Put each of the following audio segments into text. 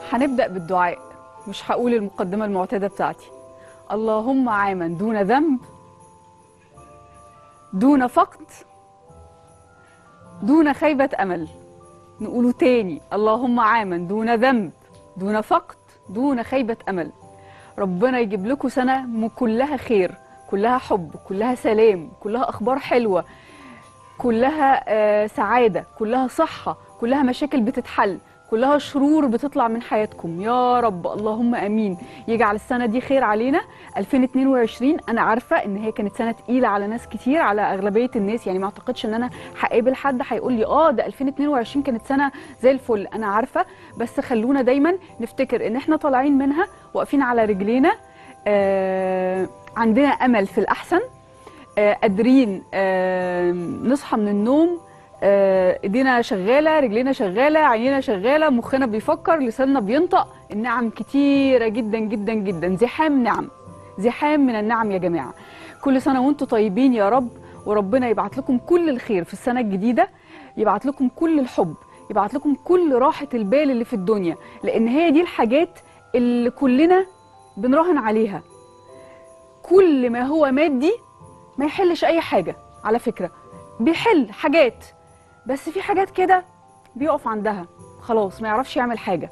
هنبدأ بالدعاء مش هقول المقدمة المعتادة بتاعتي اللهم عاما دون ذنب دون فقد دون خيبة أمل نقوله تاني اللهم عاما دون ذنب دون فقد دون خيبة أمل ربنا يجيب لكم سنة م- كلها خير كلها حب كلها سلام كلها أخبار حلوة كلها آه، سعادة كلها صحة كلها مشاكل بتتحل كلها شرور بتطلع من حياتكم يا رب اللهم امين يجعل السنه دي خير علينا 2022 انا عارفه ان هي كانت سنه تقيله على ناس كتير على اغلبيه الناس يعني ما اعتقدش ان انا هقابل حد هيقول لي اه ده 2022 كانت سنه زي الفل انا عارفه بس خلونا دايما نفتكر ان احنا طالعين منها واقفين على رجلينا آه عندنا امل في الاحسن آه، قادرين آه، نصحى من النوم آه، ايدينا شغاله رجلينا شغاله عينينا شغاله مخنا بيفكر لساننا بينطق النعم كتيره جدا جدا جدا زحام نعم زحام من النعم يا جماعه كل سنه وانتم طيبين يا رب وربنا يبعت لكم كل الخير في السنه الجديده يبعت لكم كل الحب يبعت لكم كل راحه البال اللي في الدنيا لان هي دي الحاجات اللي كلنا بنراهن عليها كل ما هو مادي ما يحلش اي حاجه على فكره بيحل حاجات بس في حاجات كده بيقف عندها خلاص ما يعرفش يعمل حاجه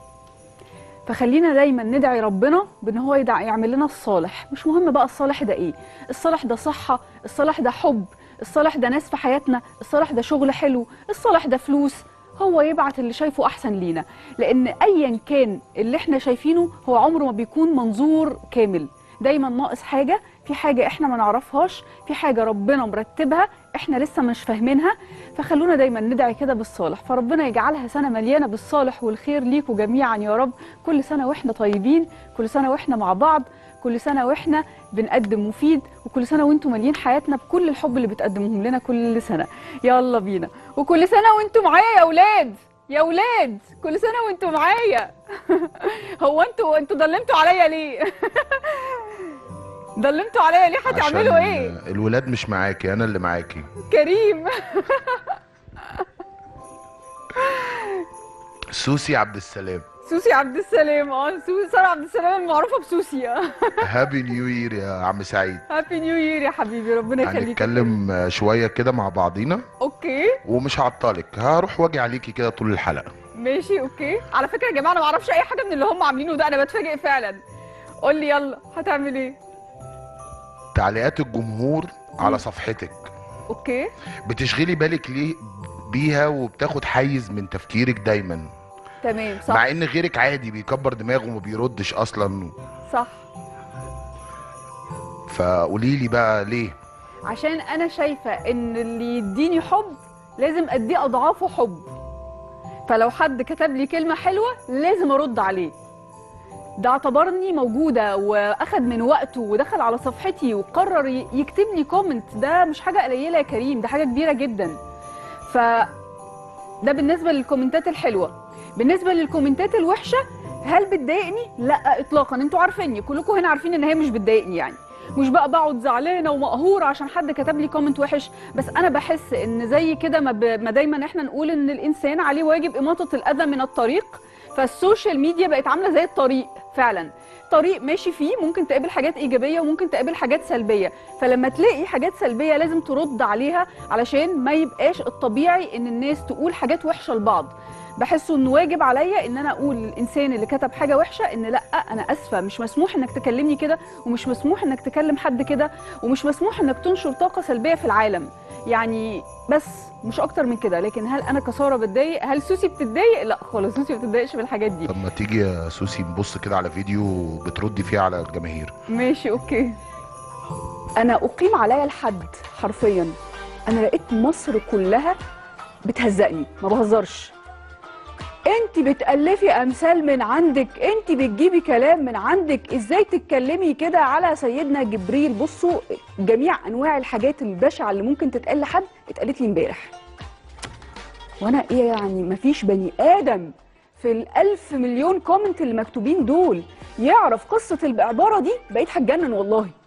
فخلينا دايما ندعي ربنا بان هو يدع يعمل لنا الصالح مش مهم بقى الصالح ده ايه الصالح ده صحه الصالح ده حب الصالح ده ناس في حياتنا الصالح ده شغل حلو الصالح ده فلوس هو يبعت اللي شايفه احسن لينا لان ايا كان اللي احنا شايفينه هو عمره ما بيكون منظور كامل دايما ناقص حاجه في حاجه احنا ما نعرفهاش في حاجه ربنا مرتبها احنا لسه مش فاهمينها فخلونا دايما ندعي كده بالصالح فربنا يجعلها سنه مليانه بالصالح والخير ليكوا جميعا يا رب كل سنه واحنا طيبين كل سنه واحنا مع بعض كل سنه واحنا بنقدم مفيد وكل سنه وانتم مالين حياتنا بكل الحب اللي بتقدموهم لنا كل سنه يلا بينا وكل سنه وانتم معايا يا اولاد يا اولاد كل سنه وانتم معايا هو انتوا انتوا ضلمتوا عليا ليه ضلمتوا عليا ليه هتعملوا عشان ايه الولاد مش معاكي انا اللي معاكي كريم سوسي عبد السلام سوسي عبد السلام اه سوسي ساره عبد السلام المعروفه بسوسي هابي نيو يير يا عم سعيد هابي نيو يير يا حبيبي ربنا يخليك هنتكلم شويه كده مع بعضينا اوكي ومش هعطلك هروح واجي عليكي كده طول الحلقه ماشي اوكي على فكره يا جماعه انا ما اعرفش اي حاجه من اللي هم عاملينه ده انا بتفاجئ فعلا قول لي يلا هتعمل ايه تعليقات الجمهور على صفحتك اوكي بتشغلي بالك ليه بيها وبتاخد حيز من تفكيرك دايما تمام صح مع ان غيرك عادي بيكبر دماغه وما بيردش اصلا صح فقولي لي بقى ليه عشان انا شايفه ان اللي يديني حب لازم اديه اضعافه حب فلو حد كتب لي كلمه حلوه لازم ارد عليه ده اعتبرني موجوده واخد من وقته ودخل على صفحتي وقرر ي- يكتب لي كومنت ده مش حاجه قليله يا كريم ده حاجه كبيره جدا ف ده بالنسبه للكومنتات الحلوه بالنسبه للكومنتات الوحشه هل بتضايقني لا اطلاقا انتوا عارفيني كلكم هنا عارفين ان هي مش بتضايقني يعني مش بقى بقعد زعلانه ومقهوره عشان حد كتب لي كومنت وحش بس انا بحس ان زي كده ما, ب... ما دايما احنا نقول ان الانسان عليه واجب اماطه الاذى من الطريق فالسوشيال ميديا بقت عامله زي الطريق فعلا طريق ماشي فيه ممكن تقابل حاجات ايجابيه وممكن تقابل حاجات سلبيه فلما تلاقي حاجات سلبيه لازم ترد عليها علشان ما يبقاش الطبيعي ان الناس تقول حاجات وحشه لبعض بحسه انه واجب عليا ان انا اقول للانسان اللي كتب حاجه وحشه ان لا انا اسفه مش مسموح انك تكلمني كده ومش مسموح انك تكلم حد كده ومش مسموح انك تنشر طاقه سلبيه في العالم يعني بس مش اكتر من كده لكن هل انا كساره بتضايق هل سوسي بتتضايق لا خالص سوسي ما بتتضايقش من الحاجات دي طب ما تيجي يا سوسي نبص كده على فيديو بتردي فيه على الجماهير ماشي اوكي انا اقيم عليا الحد حرفيا انا لقيت مصر كلها بتهزقني ما بهزرش انت بتالفي امثال من عندك انت بتجيبي كلام من عندك ازاي تتكلمي كده على سيدنا جبريل بصوا جميع انواع الحاجات البشعه اللي ممكن تتقال لحد اتقالت لي امبارح وانا ايه يعني مفيش بني ادم في الألف مليون كومنت اللي مكتوبين دول يعرف قصة العبارة دي بقيت هتجنن والله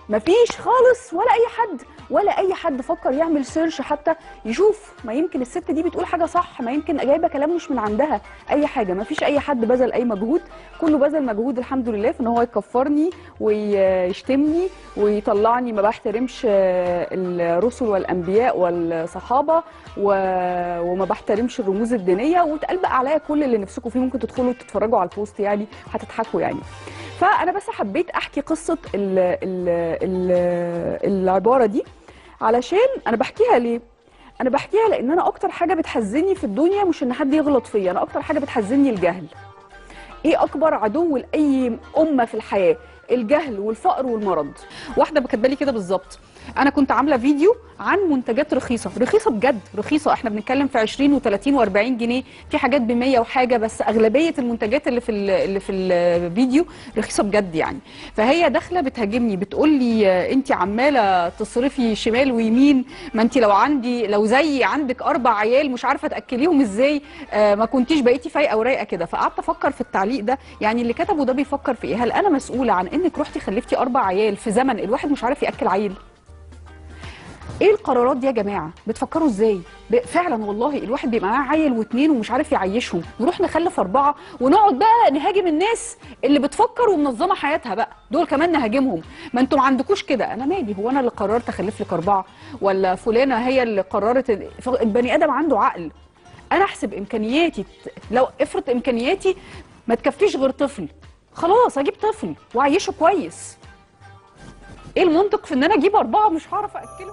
مفيش خالص ولا اي حد ولا اي حد فكر يعمل سيرش حتى يشوف ما يمكن الست دي بتقول حاجه صح ما يمكن جايبه كلام مش من عندها اي حاجه مفيش اي حد بذل اي مجهود كله بذل مجهود الحمد لله في ان هو يكفرني ويشتمني ويطلعني ما بحترمش آه، الرسل والانبياء والصحابه و- وما بحترمش الرموز الدينيه واتقال بقى عليا كل اللي نفسكم فيه ممكن تدخلوا تتفرجوا على البوست يعني هتضحكوا يعني فانا بس حبيت احكي قصه ال ال ال العباره دي علشان انا بحكيها ليه انا بحكيها لان انا اكتر حاجه بتحزني في الدنيا مش ان حد يغلط فيا انا اكتر حاجه بتحزني الجهل ايه اكبر عدو لاي امه في الحياه الجهل والفقر والمرض واحده كاتبه لي كده بالظبط انا كنت عامله فيديو عن منتجات رخيصه رخيصه بجد رخيصه احنا بنتكلم في 20 و30 و40 جنيه في حاجات ب 100 وحاجه بس اغلبيه المنتجات اللي في ال- اللي في الفيديو رخيصه بجد يعني فهي داخله بتهاجمني بتقول لي انت عماله تصرفي شمال ويمين ما انت لو عندي لو زي عندك اربع عيال مش عارفه تاكليهم ازاي آه، ما كنتيش بقيتي فايقه ورايقه كده فقعدت افكر في التعليق ده يعني اللي كتبه ده بيفكر في ايه هل انا مسؤوله عن انك رحتي خلفتي اربع عيال في زمن الواحد مش عارف ياكل عيل ايه القرارات دي يا جماعه بتفكروا ازاي ب- فعلا والله الواحد بيبقى معاه عيل واتنين ومش عارف يعيشهم نروح نخلف اربعه ونقعد بقى نهاجم الناس اللي بتفكر ومنظمه حياتها بقى دول كمان نهاجمهم ما انتوا ما عندكوش كده انا مالي هو انا اللي قررت اخلف لك اربعه ولا فلانه هي اللي قررت ف- البني ادم عنده عقل انا احسب امكانياتي لو افرض امكانياتي ما تكفيش غير طفل خلاص اجيب طفل واعيشه كويس ايه المنطق في ان انا اجيب اربعه مش هعرف اكله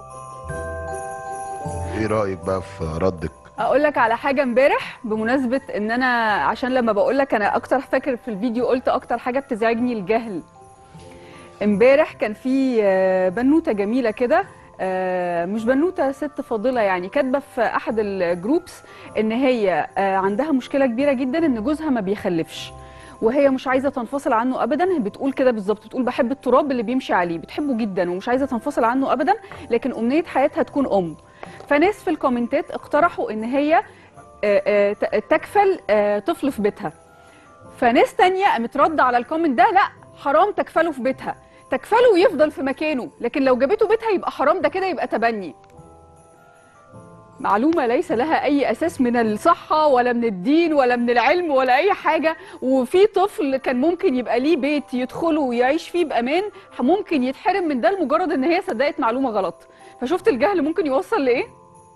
ايه رايك بقى في ردك اقول لك على حاجه امبارح بمناسبه ان انا عشان لما بقول لك انا اكتر فاكر في الفيديو قلت اكتر حاجه بتزعجني الجهل امبارح كان في آه، بنوته جميله كده آه، مش بنوته ست فاضله يعني كاتبه في احد الجروبس ان هي آه، عندها مشكله كبيره جدا ان جوزها ما بيخلفش وهي مش عايزه تنفصل عنه ابدا بتقول كده بالظبط بتقول بحب التراب اللي بيمشي عليه بتحبه جدا ومش عايزه تنفصل عنه ابدا لكن امنيه حياتها تكون ام فناس في الكومنتات اقترحوا ان هي آه، آه، ت- تكفل آه، طفل في بيتها فناس تانية قامت رد على الكومنت ده لا حرام تكفله في بيتها تكفله ويفضل في مكانه لكن لو جابته بيتها يبقى حرام ده كده يبقى تبني معلومة ليس لها أي أساس من الصحة ولا من الدين ولا من العلم ولا أي حاجة وفي طفل كان ممكن يبقى ليه بيت يدخله ويعيش فيه بأمان ممكن يتحرم من ده لمجرد إن هي صدقت معلومة غلط فشفت الجهل ممكن يوصل لإيه؟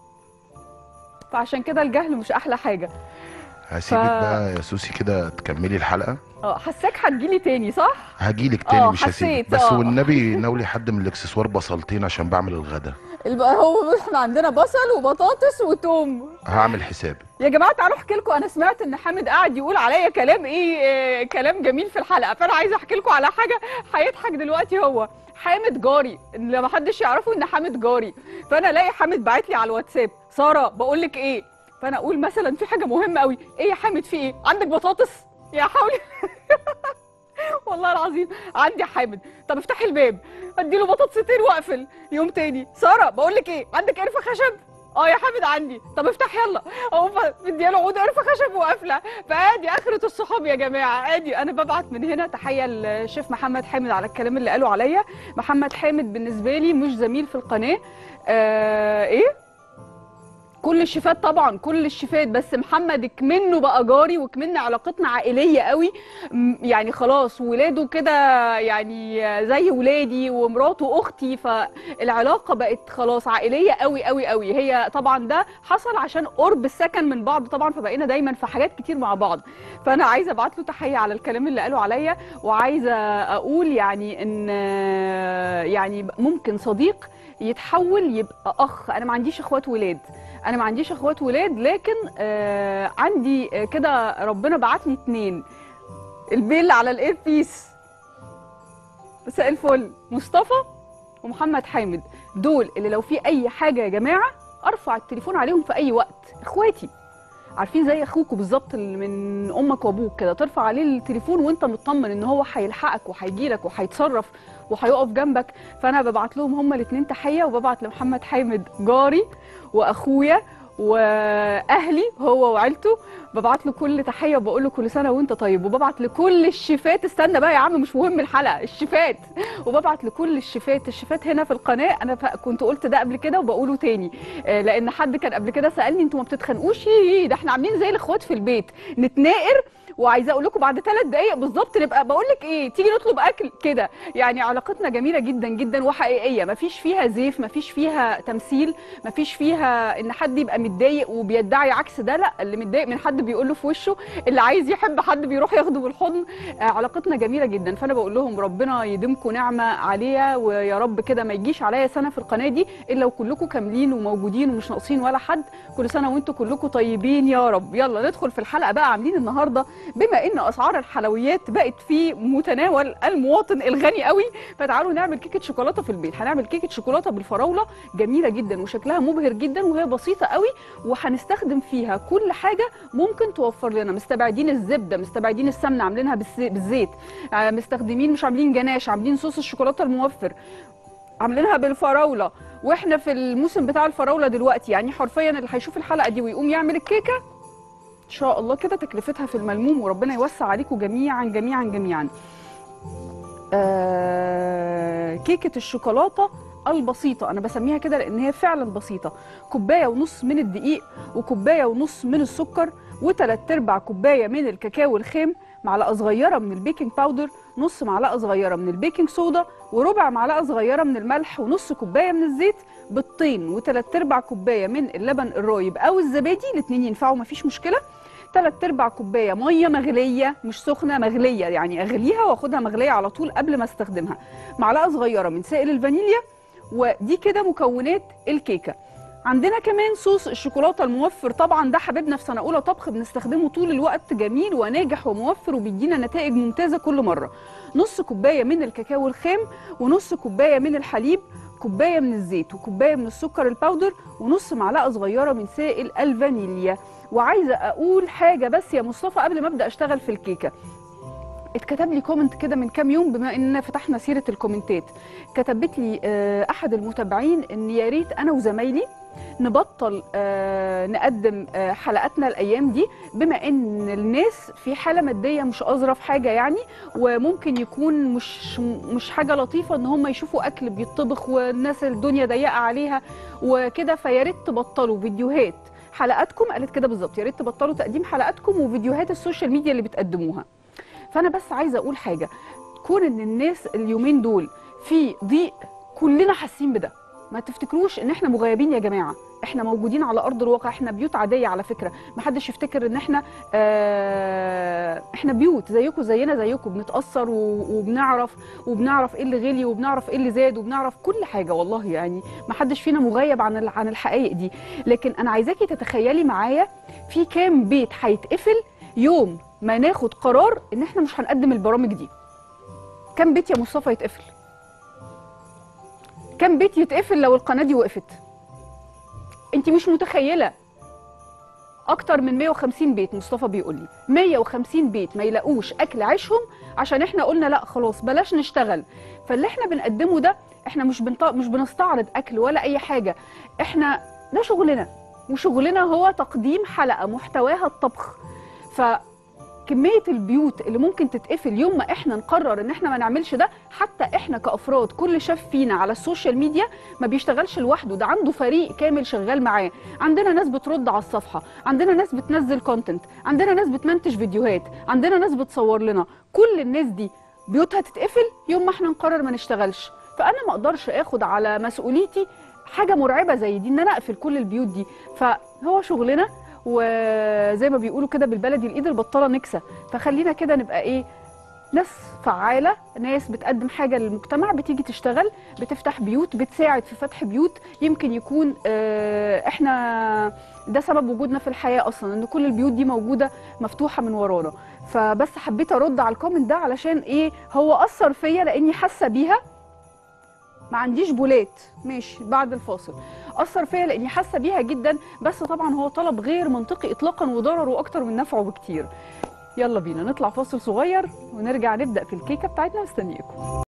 فعشان كده الجهل مش أحلى حاجة هسيبك ف- بقى يا سوسي كده تكملي الحلقه اه حساك هتجيلي تاني صح؟ هجيلك تاني اه، مش هسيبك حسيت، بس اه. والنبي ناولي حد من الاكسسوار بصلتين عشان بعمل الغدا الب- هو احنا عندنا بصل وبطاطس وتوم هعمل حساب يا جماعه تعالوا احكي لكم انا سمعت ان حامد قاعد يقول عليا كلام ايه آه، كلام جميل في الحلقه فانا عايزه احكي لكم على حاجه هيضحك دلوقتي هو حامد جاري اللي ما حدش يعرفه ان حامد جاري فانا الاقي حامد باعت لي على الواتساب ساره بقول لك ايه فانا اقول مثلا في حاجه مهمه قوي ايه يا حامد في ايه عندك بطاطس يا حولي والله العظيم عندي حامد طب افتحي الباب اديله بطاطستين واقفل يوم تاني ساره بقول لك ايه عندك قرفه خشب اه يا حامد عندي طب افتح يلا اقوم مدياله عود قرفه خشب وقافله فادي اخره الصحاب يا جماعه ادي انا ببعت من هنا تحيه للشيف محمد حامد على الكلام اللي قاله عليا محمد حامد بالنسبه لي مش زميل في القناه آه ايه كل الشيفات طبعا كل الشيفات بس محمد كمنه بقى جاري وكمن علاقتنا عائليه قوي م- يعني خلاص ولاده كده يعني زي ولادي ومراته اختي فالعلاقه بقت خلاص عائليه قوي قوي قوي هي طبعا ده حصل عشان قرب السكن من بعض طبعا فبقينا دايما في حاجات كتير مع بعض فانا عايزه ابعت له تحيه على الكلام اللي قاله عليا وعايزه اقول يعني ان يعني ممكن صديق يتحول يبقى اخ انا ما عنديش اخوات ولاد انا ما عنديش اخوات ولاد لكن آه عندي آه، كده ربنا بعت لي اتنين البيل على الاير بيس مساء الفل مصطفى ومحمد حامد دول اللي لو في اي حاجه يا جماعه ارفع التليفون عليهم في اي وقت اخواتي عارفين زي اخوكوا بالظبط اللي من امك وابوك كده ترفع عليه التليفون وانت مطمن ان هو هيلحقك وهيجيلك وهيتصرف وهيقف جنبك فانا ببعت لهم هما الاثنين تحيه وببعت لمحمد حامد جاري واخويا واهلي هو وعيلته ببعت له كل تحيه وبقول له كل سنه وانت طيب وببعت لكل الشيفات استنى بقى يا عم مش مهم الحلقه الشيفات وببعت لكل الشيفات الشيفات هنا في القناه انا ف- كنت قلت ده قبل كده وبقوله تاني آه، لان حد كان قبل كده سالني انتوا ما بتتخانقوش يي- ده احنا عاملين زي الاخوات في البيت نتناقر وعايزه اقول لكم بعد ثلاث دقائق بالظبط نبقى بقول لك ايه تيجي نطلب اكل كده يعني علاقتنا جميله جدا جدا وحقيقيه مفيش فيها زيف مفيش فيها تمثيل مفيش فيها ان حد يبقى متضايق وبيدعي عكس ده لا اللي متضايق من حد بيقول له في وشه اللي عايز يحب حد بيروح ياخده بالحضن آه، علاقتنا جميله جدا فانا بقول لهم ربنا يديمكم نعمه عليا ويا رب كده ما يجيش عليا سنه في القناه دي الا وكلكم كاملين وموجودين ومش ناقصين ولا حد كل سنه وانتم كلكم طيبين يا رب يلا ندخل في الحلقه بقى عاملين النهارده بما ان اسعار الحلويات بقت في متناول المواطن الغني قوي فتعالوا نعمل كيكه شوكولاته في البيت هنعمل كيكه شوكولاته بالفراوله جميله جدا وشكلها مبهر جدا وهي بسيطه قوي وهنستخدم فيها كل حاجه ممكن توفر لنا مستبعدين الزبده مستبعدين السمنه عاملينها بالس- بالزيت آه، مستخدمين مش عاملين جناش عاملين صوص الشوكولاته الموفر عاملينها بالفراوله واحنا في الموسم بتاع الفراوله دلوقتي يعني حرفيا اللي هيشوف الحلقه دي ويقوم يعمل الكيكه ان شاء الله كده تكلفتها في الملموم وربنا يوسع عليكم جميعا جميعا جميعا آه كيكه الشوكولاته البسيطة أنا بسميها كده لأن هي فعلا بسيطة كوباية ونص من الدقيق وكوباية ونص من السكر وتلات أرباع كوباية من الكاكاو الخام معلقة صغيرة من البيكنج باودر نص معلقة صغيرة من البيكنج صودا وربع معلقة صغيرة من الملح ونص كوباية من الزيت بيضتين وتلات أرباع كوباية من اللبن الرايب أو الزبادي الاتنين ينفعوا مفيش مشكلة تلات ارباع كوبايه ميه مغليه مش سخنه مغليه يعني اغليها واخدها مغليه على طول قبل ما استخدمها معلقه صغيره من سائل الفانيليا ودي كده مكونات الكيكه عندنا كمان صوص الشوكولاته الموفر طبعا ده حبيبنا في سنه اولى طبخ بنستخدمه طول الوقت جميل وناجح وموفر وبيدينا نتائج ممتازه كل مره نص كوبايه من الكاكاو الخام ونص كوبايه من الحليب كوبايه من الزيت وكوبايه من السكر الباودر ونص معلقه صغيره من سائل الفانيليا وعايزه اقول حاجه بس يا مصطفى قبل ما ابدا اشتغل في الكيكه اتكتب لي كومنت كده من كام يوم بما اننا فتحنا سيره الكومنتات كتبت لي آه، احد المتابعين ان يا ريت انا وزمايلي نبطل آه، نقدم آه، حلقاتنا الايام دي بما ان الناس في حاله ماديه مش اظرف حاجه يعني وممكن يكون مش مش حاجه لطيفه ان هم يشوفوا اكل بيطبخ والناس الدنيا ضيقه عليها وكده فيا ريت تبطلوا فيديوهات حلقاتكم قالت كده بالظبط يا ريت تبطلوا تقديم حلقاتكم وفيديوهات السوشيال ميديا اللي بتقدموها فانا بس عايزه اقول حاجه كون ان الناس اليومين دول في ضيق كلنا حاسين بده ما تفتكروش ان احنا مغيبين يا جماعه احنا موجودين على ارض الواقع احنا بيوت عاديه على فكره ما حدش يفتكر ان احنا آه احنا بيوت زيكم زينا زيكم بنتاثر و- وبنعرف وبنعرف ايه اللي غلي وبنعرف ايه اللي زاد وبنعرف كل حاجه والله يعني ما حدش فينا مغيب عن ال- عن الحقائق دي لكن انا عايزاكي تتخيلي معايا في كام بيت هيتقفل يوم ما ناخد قرار ان احنا مش هنقدم البرامج دي كم بيت يا مصطفى يتقفل كم بيت يتقفل لو القناه دي وقفت انت مش متخيله اكتر من 150 بيت مصطفى بيقول لي 150 بيت ما يلاقوش اكل عيشهم عشان احنا قلنا لا خلاص بلاش نشتغل فاللي احنا بنقدمه ده احنا مش بنط... مش بنستعرض اكل ولا اي حاجه احنا ده شغلنا وشغلنا هو تقديم حلقه محتواها الطبخ فكميه البيوت اللي ممكن تتقفل يوم ما احنا نقرر ان احنا ما نعملش ده حتى احنا كافراد كل شاف فينا على السوشيال ميديا ما بيشتغلش لوحده ده عنده فريق كامل شغال معاه عندنا ناس بترد على الصفحه عندنا ناس بتنزل كونتنت عندنا ناس بتمنتج فيديوهات عندنا ناس بتصور لنا كل الناس دي بيوتها تتقفل يوم ما احنا نقرر ما نشتغلش فانا ما اقدرش اخد على مسؤوليتي حاجه مرعبه زي دي ان انا اقفل كل البيوت دي فهو شغلنا وزي ما بيقولوا كده بالبلدي الايد البطاله نكسه فخلينا كده نبقى ايه ناس فعالة ناس بتقدم حاجة للمجتمع بتيجي تشتغل بتفتح بيوت بتساعد في فتح بيوت يمكن يكون آه، احنا ده سبب وجودنا في الحياة أصلا إن كل البيوت دي موجودة مفتوحة من ورانا فبس حبيت أرد على الكومنت ده علشان إيه هو أثر فيا لأني حاسة بيها ما عنديش بولات ماشي بعد الفاصل اثر فيا لاني حاسه بيها جدا بس طبعا هو طلب غير منطقي اطلاقا وضرره اكتر من نفعه بكتير يلا بينا نطلع فاصل صغير ونرجع نبدا في الكيكه بتاعتنا مستنياكم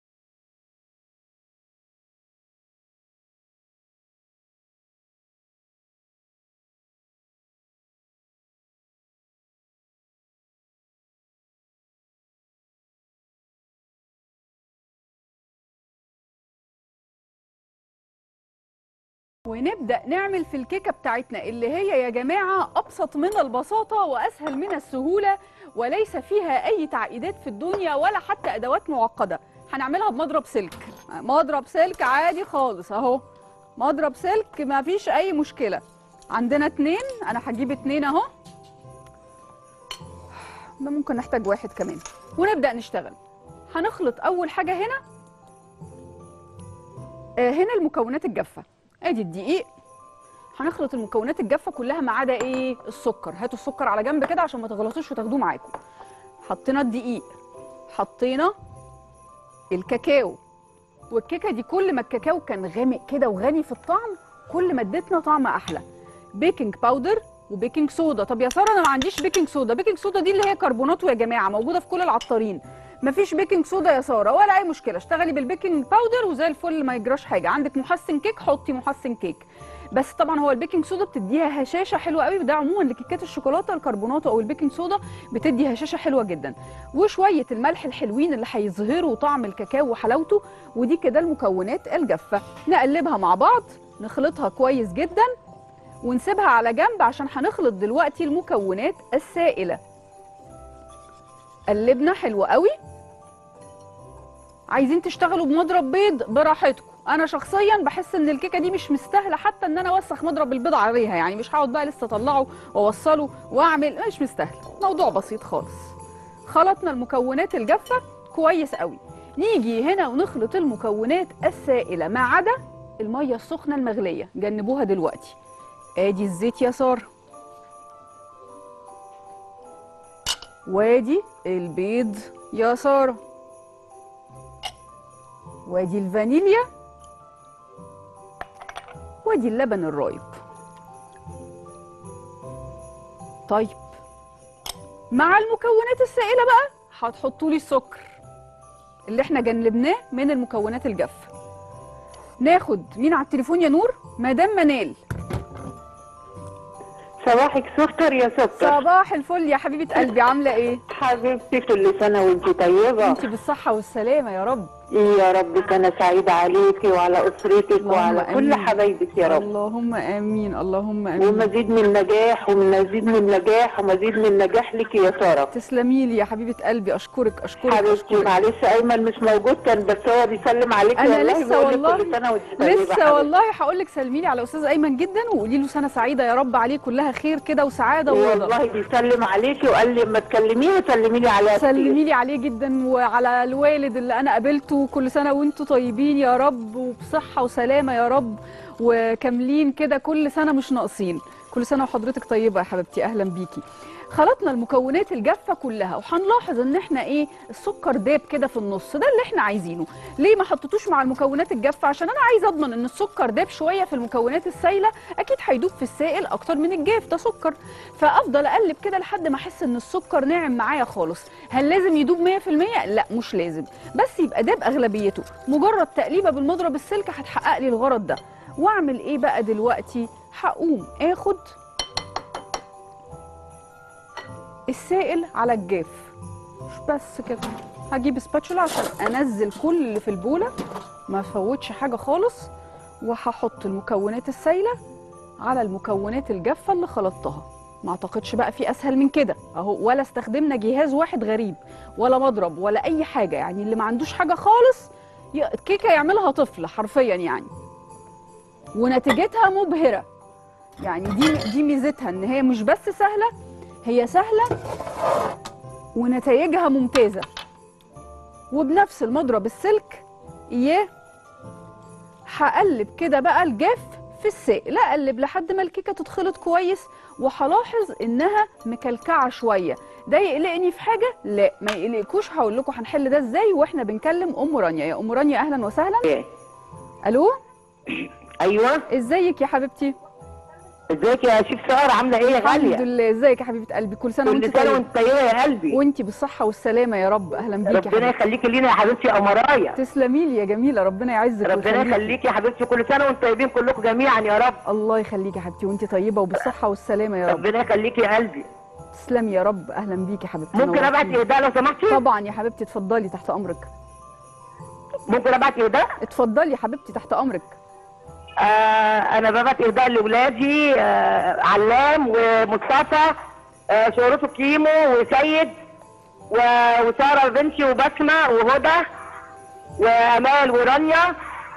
ونبدأ نعمل في الكيكة بتاعتنا اللي هي يا جماعة أبسط من البساطة وأسهل من السهولة وليس فيها أي تعقيدات في الدنيا ولا حتى أدوات معقدة هنعملها بمضرب سلك مضرب سلك عادي خالص أهو مضرب سلك ما فيش أي مشكلة عندنا اتنين أنا هجيب اتنين أهو ده ممكن نحتاج واحد كمان ونبدأ نشتغل هنخلط أول حاجة هنا آه، هنا المكونات الجافة ادي الدقيق هنخلط المكونات الجافه كلها ما عدا ايه السكر هاتوا السكر على جنب كده عشان ما تغلطوش وتاخدوه معاكم حطينا الدقيق حطينا الكاكاو والكيكه دي كل ما الكاكاو كان غامق كده وغني في الطعم كل ما اديتنا طعم احلى بيكنج باودر وبيكنج صودا طب يا ساره انا ما عنديش بيكنج صودا بيكنج صودا دي اللي هي كربونات يا جماعه موجوده في كل العطارين مفيش بيكنج صودا يا ساره ولا اي مشكله اشتغلي بالبيكنج باودر وزي الفل ما يجراش حاجه عندك محسن كيك حطي محسن كيك بس طبعا هو البيكنج صودا بتديها هشاشه حلوه قوي وده عموما لكيكات الشوكولاته الكربونات او البيكنج صودا بتدي هشاشه حلوه جدا وشويه الملح الحلوين اللي هيظهروا طعم الكاكاو وحلاوته ودي كده المكونات الجافه نقلبها مع بعض نخلطها كويس جدا ونسيبها على جنب عشان هنخلط دلوقتي المكونات السائله قلبنا حلو قوي عايزين تشتغلوا بمضرب بيض براحتكم انا شخصيا بحس ان الكيكه دي مش مستاهله حتى ان انا اوسخ مضرب البيض عليها يعني مش هقعد بقى لسه اطلعه واوصله واعمل مش مستاهله موضوع بسيط خالص خلطنا المكونات الجافه كويس قوي نيجي هنا ونخلط المكونات السائله ما عدا الميه السخنه المغليه جنبوها دلوقتي ادي الزيت يا ساره وادي البيض يا ساره وادي الفانيليا وادي اللبن الرايب طيب مع المكونات السائله بقى هتحطوا لي السكر اللي احنا جنبناه من المكونات الجافه ناخد مين على التليفون يا نور مدام منال صباحك سكر يا سكر صباح الفل يا حبيبه قلبي عامله ايه حبيبتي كل سنة وانت طيبة انت بالصحه والسلامه يا رب يا رب سنة سعيدة عليكي وعلى أسرتك اللهم وعلى كل آمين. حبايبك يا رب اللهم امين اللهم امين ومزيد من نجاح ومزيد من نجاح ومزيد من نجاح لك يا سارة تسلمي لي يا حبيبه قلبي اشكرك اشكرك حبيبتي اشكرك معلش أيمن مش موجود كان بس هو بيسلم عليكي أنا والله لسه بيقول لك والله- كل سنة وانت طيبة لسه حبيبتي. والله هقول لك سلمي لي على استاذ ايمن جدا وقولي له سنه سعيده يا رب عليه كلها خير كده وسعاده ورضا والله بيسلم عليكي وقال لي اما تكلميه سلمي لي عليها كتير. سلمي لي عليه جدا وعلى الوالد اللي انا قابلته كل سنه وانتم طيبين يا رب وبصحه وسلامه يا رب وكاملين كده كل سنه مش ناقصين كل سنه وحضرتك طيبه يا حبيبتي اهلا بيكي خلطنا المكونات الجافه كلها وهنلاحظ ان احنا ايه السكر داب كده في النص ده اللي احنا عايزينه ليه ما حطيتوش مع المكونات الجافه عشان انا عايزه اضمن ان السكر داب شويه في المكونات السايله اكيد هيدوب في السائل اكتر من الجاف ده سكر فافضل اقلب كده لحد ما احس ان السكر ناعم معايا خالص هل لازم يدوب 100% لا مش لازم بس يبقى داب اغلبيته مجرد تقليبه بالمضرب السلك هتحقق لي الغرض ده واعمل ايه بقى دلوقتي هقوم اخد السائل على الجاف مش بس كده هجيب سباتشولا عشان انزل كل اللي في البوله ما افوتش حاجه خالص وهحط المكونات السايله على المكونات الجافه اللي خلطتها ما اعتقدش بقى في اسهل من كده اهو ولا استخدمنا جهاز واحد غريب ولا مضرب ولا اي حاجه يعني اللي ما عندوش حاجه خالص ي- كيكه يعملها طفل حرفيا يعني ونتيجتها مبهره يعني دي دي ميزتها ان هي مش بس سهله هي سهله ونتائجها ممتازه وبنفس المضرب السلك اياه هقلب كده بقى الجاف في السائل اقلب لحد ما الكيكه تتخلط كويس وهلاحظ انها مكلكعه شويه ده يقلقني في حاجه لا ما يقلقكوش هقول لكم هنحل ده ازاي واحنا بنكلم ام رانيا يا ام رانيا اهلا وسهلا إيه. الو ايوه ازيك يا حبيبتي ازيك يا شيف ساره عامله ايه يا الحمد غاليه لله ازيك يا حبيبه قلبي كل سنه كل وانت سنه طيبه وانت طيبه يا قلبي وانت بالصحه والسلامه يا رب اهلا بيك يا ربنا حبيبتي يخليكي لينا يا حبيبتي يا قمرايه تسلمي لي يا جميله ربنا يعزك ربنا ويخليكي. يخليكي يا حبيبتي كل سنه وانتم طيبين كلكم جميعا يا رب الله يخليكي يا حبيبتي وانت طيبه وبالصحه والسلامه يا رب ربنا يخليكي يا قلبي تسلمي يا رب اهلا بيكي يا حبيبتي ممكن ابعت نورتيني. اهداء لو سمحتي طبعا يا حبيبتي اتفضلي تحت امرك ممكن ابعت اهداء اتفضلي يا حبيبتي تحت امرك آه انا ببعت اهداء لاولادي آه علام ومصطفى آه شهرته كيمو وسيد و- وساره بنتي وبسمه وهدى وامال ورانيا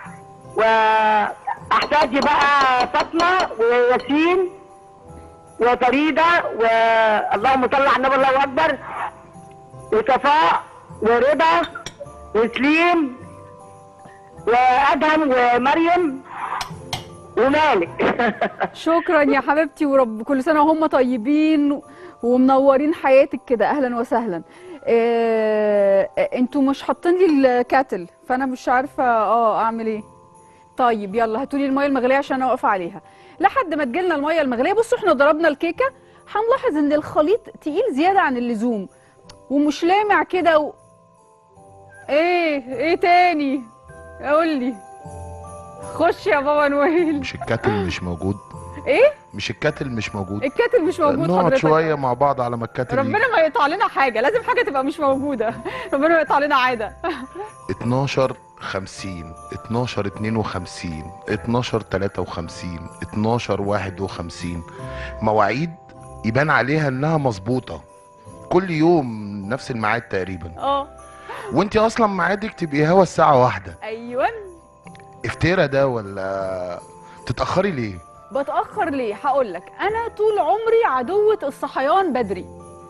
واحفادي بقى فاطمه وياسين وفريده واللهم صل على النبي الله اكبر وصفاء ورضا وسليم وادهم ومريم ومالك شكرا يا حبيبتي ورب كل سنه وهم طيبين ومنورين حياتك كده اهلا وسهلا إيه انتوا مش حاطين لي الكاتل فانا مش عارفه اه اعمل ايه طيب يلا هاتوا لي الميه المغليه عشان انا واقفه عليها لحد ما تجيلنا الميه المغليه بصوا احنا ضربنا الكيكه هنلاحظ ان الخليط تقيل زياده عن اللزوم ومش لامع كده و... ايه ايه تاني قول لي خش يا بابا نويل مش الكاتل مش موجود ايه مش الكاتل مش موجود الكاتل مش موجود نقعد حضرتك شويه مع بعض على ما الكاتل يجي. ربنا ما يقطع لنا حاجه لازم حاجه تبقى مش موجوده ربنا ما يقطع لنا عاده 12 50 12 52 12 53 12 51 مواعيد يبان عليها انها مظبوطه كل يوم نفس الميعاد تقريبا اه وانت اصلا ميعادك تبقي هوا الساعه واحدة ايوه افترا ده ولا تتاخري ليه بتاخر ليه هقول لك انا طول عمري عدوه الصحيان بدري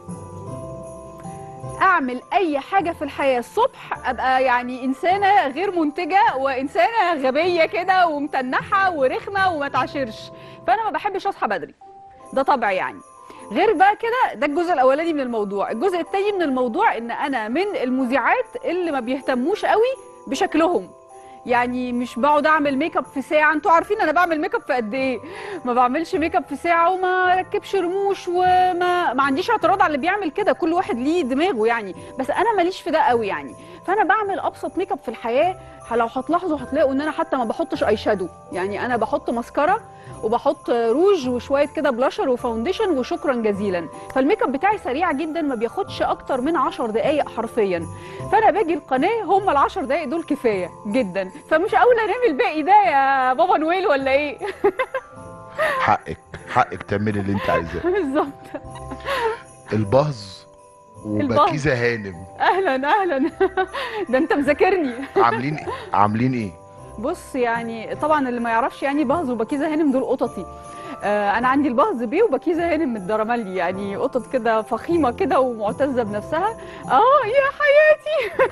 اعمل اي حاجه في الحياه الصبح ابقى يعني انسانه غير منتجه وانسانه غبيه كده ومتنحه ورخمه وما تعاشرش فانا ما بحبش اصحى بدري ده طبع يعني غير بقى كده ده الجزء الاولاني من الموضوع الجزء التاني من الموضوع ان انا من المذيعات اللي ما بيهتموش قوي بشكلهم يعني مش بقعد اعمل ميك اب في ساعه انتوا عارفين انا بعمل ميك اب في قد ايه ما بعملش ميك اب في ساعه وما ركبش رموش وما ما عنديش اعتراض على اللي بيعمل كده كل واحد ليه دماغه يعني بس انا ماليش في ده قوي يعني فانا بعمل ابسط ميك اب في الحياه لو هتلاحظوا هتلاقوا ان انا حتى ما بحطش اي شادو يعني انا بحط ماسكارا وبحط روج وشويه كده بلاشر وفاونديشن وشكرا جزيلا فالميك اب بتاعي سريع جدا ما بياخدش اكتر من 10 دقائق حرفيا فانا باجي القناه هم ال 10 دقائق دول كفايه جدا فمش اولى انام الباقي ده يا بابا نويل ولا ايه حقك حقك تعملي اللي انت عايزاه بالظبط البهز البهز. وبكيزه هانم اهلا اهلا ده انت مذاكرني عاملين ايه عاملين ايه بص يعني طبعا اللي ما يعرفش يعني بهز وبكيزه هانم دول قططي آه انا عندي البهز بيه وبكيزه هانم الدرمالي يعني قطط كده فخيمه كده ومعتزه بنفسها اه يا حياتي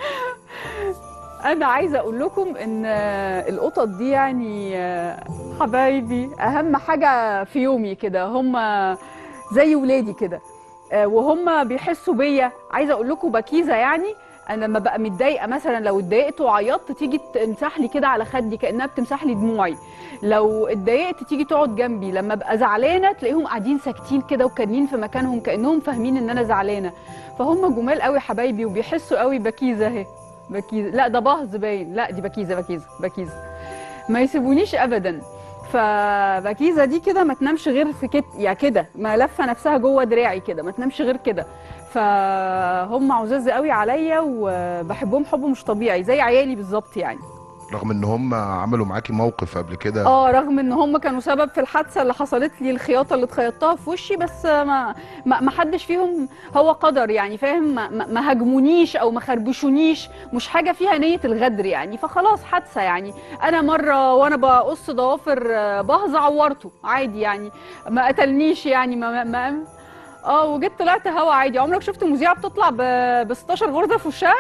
انا عايزه اقول لكم ان آه، القطط دي يعني آه، حبايبي اهم حاجه في يومي كده هم زي ولادي كده آه، وهم بيحسوا بيا عايزه اقول لكم بكيزه يعني انا لما ببقى متضايقه مثلا لو اتضايقت وعيطت تيجي تمسح لي كده على خدي كانها بتمسح لي دموعي لو اتضايقت تيجي تقعد جنبي لما ابقى زعلانه تلاقيهم قاعدين ساكتين كده وكانين في مكانهم كانهم فاهمين ان انا زعلانه فهم جمال قوي حبايبي وبيحسوا قوي بكيزه اهي بكيزه لا ده بهز باين لا دي بكيزه بكيزه بكيزه ما يسيبونيش ابدا فبكيزه دي كده ما تنامش غير في كت يعني كده ما لفه نفسها جوه دراعي كده ما تنامش غير كده فهم عزاز قوي عليا وبحبهم حب مش طبيعي زي عيالي بالظبط يعني رغم ان هم عملوا معاكي موقف قبل كده اه رغم ان هم كانوا سبب في الحادثه اللي حصلت لي الخياطه اللي اتخيطتها في وشي بس ما ما ما حدش فيهم هو قدر يعني فاهم ما, ما ما هاجمونيش او ما خربشونيش مش حاجه فيها نيه الغدر يعني فخلاص حادثه يعني انا مره وانا بقص ضوافر آه، بهز عورته عادي يعني ما قتلنيش يعني ما, ما, ما اه وجيت طلعت هوا عادي عمرك شفت مذيعه بتطلع ب ب 16 غرزه في وشها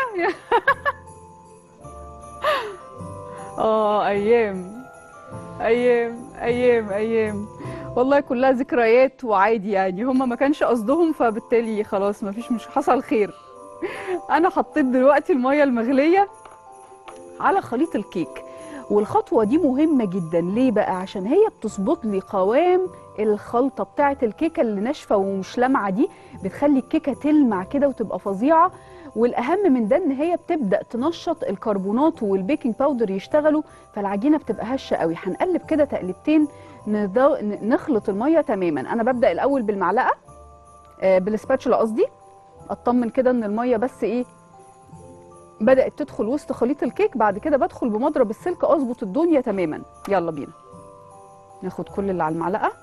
اه ايام ايام ايام ايام والله كلها ذكريات وعادي يعني هما ما كانش قصدهم فبالتالي خلاص ما فيش مش حصل خير انا حطيت دلوقتي الميه المغليه على خليط الكيك والخطوه دي مهمه جدا ليه بقى عشان هي بتظبط لي قوام الخلطه بتاعه الكيكه اللي ناشفه ومش لامعه دي بتخلي الكيكه تلمع كده وتبقى فظيعه والاهم من ده ان هي بتبدا تنشط الكربونات والبيكنج باودر يشتغلوا فالعجينه بتبقى هشه قوي هنقلب كده تقلبتين نضو... ن- نخلط الميه تماما انا ببدا الاول بالمعلقه آه، بالسباتشولا قصدي اطمن كده ان الميه بس ايه بدات تدخل وسط خليط الكيك بعد كده بدخل بمضرب السلك اظبط الدنيا تماما يلا بينا ناخد كل اللي على المعلقه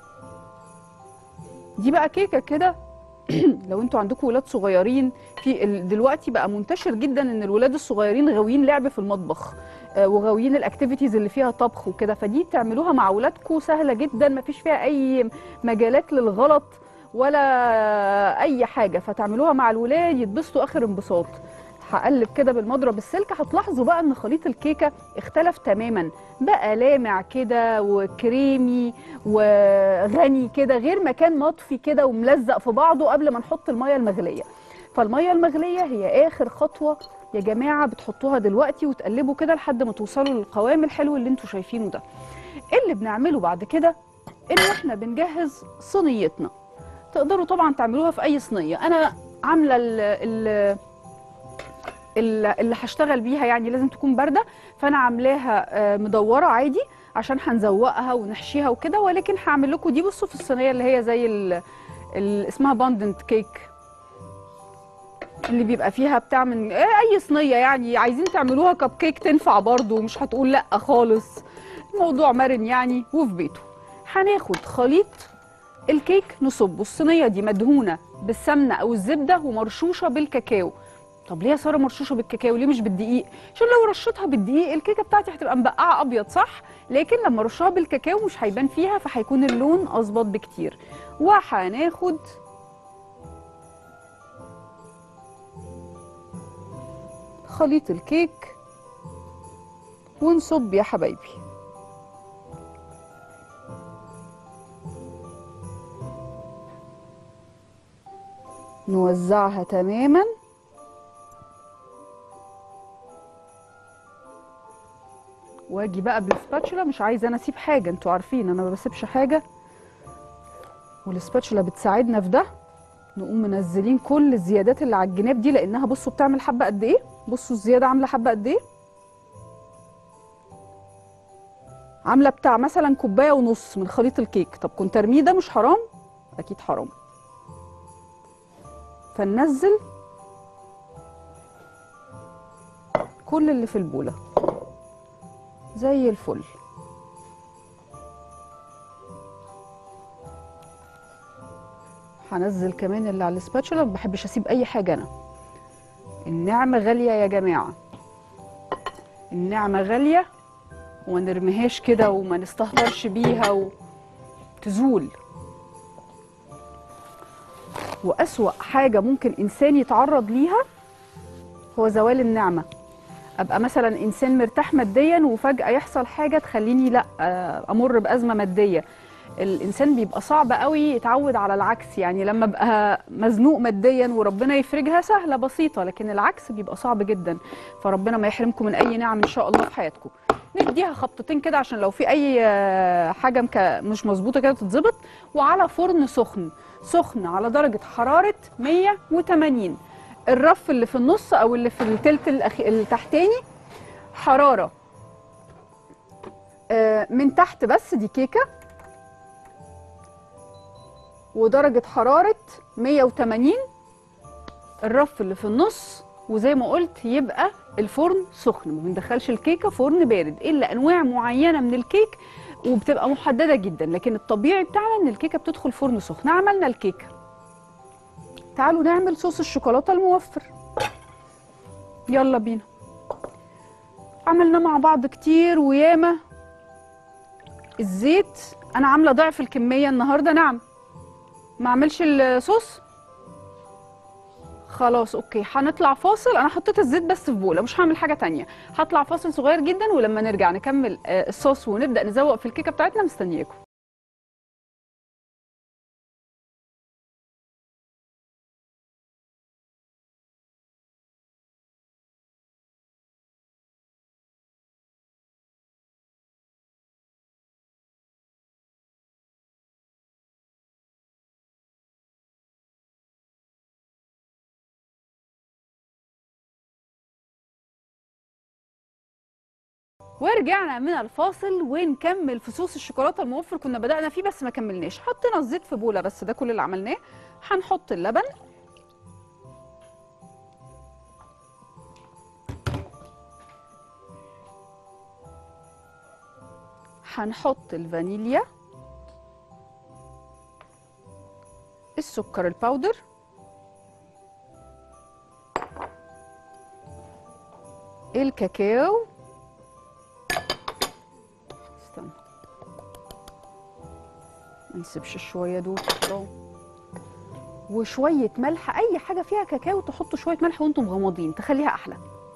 دي بقى كيكه كده لو انتوا عندكم ولاد صغيرين في ال- دلوقتي بقى منتشر جدا ان الولاد الصغيرين غاويين لعب في المطبخ آه، وغاويين الاكتيفيتيز اللي فيها طبخ وكده فدي تعملوها مع ولادكم سهله جدا ما فيش فيها اي مجالات للغلط ولا اي حاجه فتعملوها مع الولاد يتبسطوا اخر انبساط هقلب كده بالمضرب السلك هتلاحظوا بقى ان خليط الكيكه اختلف تماما بقى لامع كده وكريمي وغني كده غير ما كان مطفي كده وملزق في بعضه قبل ما نحط الميه المغليه فالميه المغليه هي اخر خطوه يا جماعه بتحطوها دلوقتي وتقلبوا كده لحد ما توصلوا للقوام الحلو اللي انتوا شايفينه ده اللي بنعمله بعد كده ان احنا بنجهز صينيتنا تقدروا طبعا تعملوها في اي صينيه انا عامله ال ال ال- اللي هشتغل بيها يعني لازم تكون بارده فانا عاملاها آه، مدوره عادي عشان هنزوقها ونحشيها وكده ولكن هعمل لكم دي بصوا في الصينيه اللي هي زي ال ال اسمها باندنت كيك اللي بيبقى فيها بتاع من آه، اي صينيه يعني عايزين تعملوها كب كيك تنفع برضو مش هتقول لا خالص الموضوع مرن يعني وفي بيته هناخد خليط الكيك نصبه الصينيه دي مدهونه بالسمنه او الزبده ومرشوشه بالكاكاو طب ليه يا ساره مرشوشه بالكاكاو ليه مش بالدقيق عشان لو رشيتها بالدقيق الكيكه بتاعتي هتبقى مبقعه ابيض صح لكن لما رشها بالكاكاو مش هيبان فيها فهيكون اللون اظبط بكتير وهناخد خليط الكيك ونصب يا حبايبي نوزعها تماما واجي بقى بالسباتشولا مش عايزه انا اسيب حاجه انتوا عارفين انا ما بسيبش حاجه والسباتشولا بتساعدنا في ده نقوم منزلين كل الزيادات اللي على الجناب دي لانها بصوا بتعمل حبه قد ايه بصوا الزياده عامله حبه قد ايه عامله بتاع مثلا كوبايه ونص من خليط الكيك طب كنت ارميه ده مش حرام اكيد حرام فننزل كل اللي في البوله زي الفل هنزل كمان اللي على السباتشولا ما بحبش اسيب اي حاجه انا النعمه غاليه يا جماعه النعمه غاليه وما نرميهاش كده وما نستهترش بيها وتزول واسوا حاجه ممكن انسان يتعرض ليها هو زوال النعمه ابقى مثلا انسان مرتاح ماديا وفجاه يحصل حاجه تخليني لا آه، امر بازمه ماديه الانسان بيبقى صعب قوي يتعود على العكس يعني لما ابقى مزنوق ماديا وربنا يفرجها سهله بسيطه لكن العكس بيبقى صعب جدا فربنا ما يحرمكم من اي نعم ان شاء الله في حياتكم نديها خبطتين كده عشان لو في اي آه، حاجه مك- مش مظبوطه كده تتظبط وعلى فرن سخن سخن على درجه حراره 180 الرف اللي في النص او اللي في التلت الأخ... التحتاني حراره آه، من تحت بس دي كيكه ودرجه حراره 180 الرف اللي في النص وزي ما قلت يبقى الفرن سخن ما بندخلش الكيكه فرن بارد الا انواع معينه من الكيك وبتبقى محدده جدا لكن الطبيعي بتاعنا ان الكيكه بتدخل فرن سخن عملنا الكيكه تعالوا نعمل صوص الشوكولاته الموفر يلا بينا عملنا مع بعض كتير وياما الزيت انا عامله ضعف الكميه النهارده نعم ما اعملش الصوص خلاص اوكي هنطلع فاصل انا حطيت الزيت بس في بوله مش هعمل حاجه تانية هطلع فاصل صغير جدا ولما نرجع نكمل آه، الصوص ونبدا نزوق في الكيكه بتاعتنا مستنياكم ورجعنا من الفاصل ونكمل في صوص الشوكولاته الموفر كنا بدأنا فيه بس ما كملناش حطينا الزيت في بوله بس ده كل اللي عملناه هنحط اللبن هنحط الفانيليا السكر الباودر الكاكاو استنى ما نسيبش شويه دول أهو. وشويه ملح اي حاجه فيها كاكاو تحطوا شويه ملح وانتم مغمضين تخليها احلى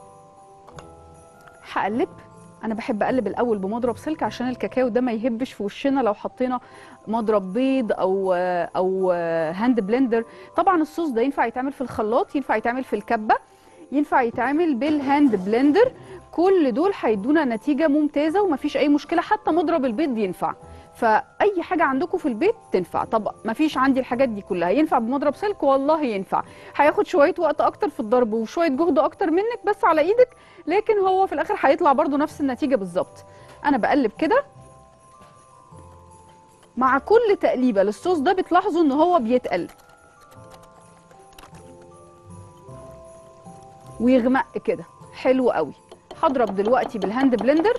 هقلب انا بحب اقلب الاول بمضرب سلك عشان الكاكاو ده ما يهبش في وشنا لو حطينا مضرب بيض او او هاند بلندر طبعا الصوص ده ينفع يتعمل في الخلاط ينفع يتعمل في الكبه ينفع يتعمل بالهاند بلندر كل دول هيدونا نتيجه ممتازه ومفيش اي مشكله حتى مضرب البيض ينفع فاي حاجه عندكم في البيت تنفع طب مفيش عندي الحاجات دي كلها ينفع بمضرب سلك والله ينفع هياخد شويه وقت اكتر في الضرب وشويه جهد اكتر منك بس على ايدك لكن هو في الاخر هيطلع برضو نفس النتيجه بالظبط انا بقلب كده مع كل تقليبه للصوص ده بتلاحظوا ان هو بيتقل ويغمق كده حلو قوي هضرب دلوقتي بالهاند بلندر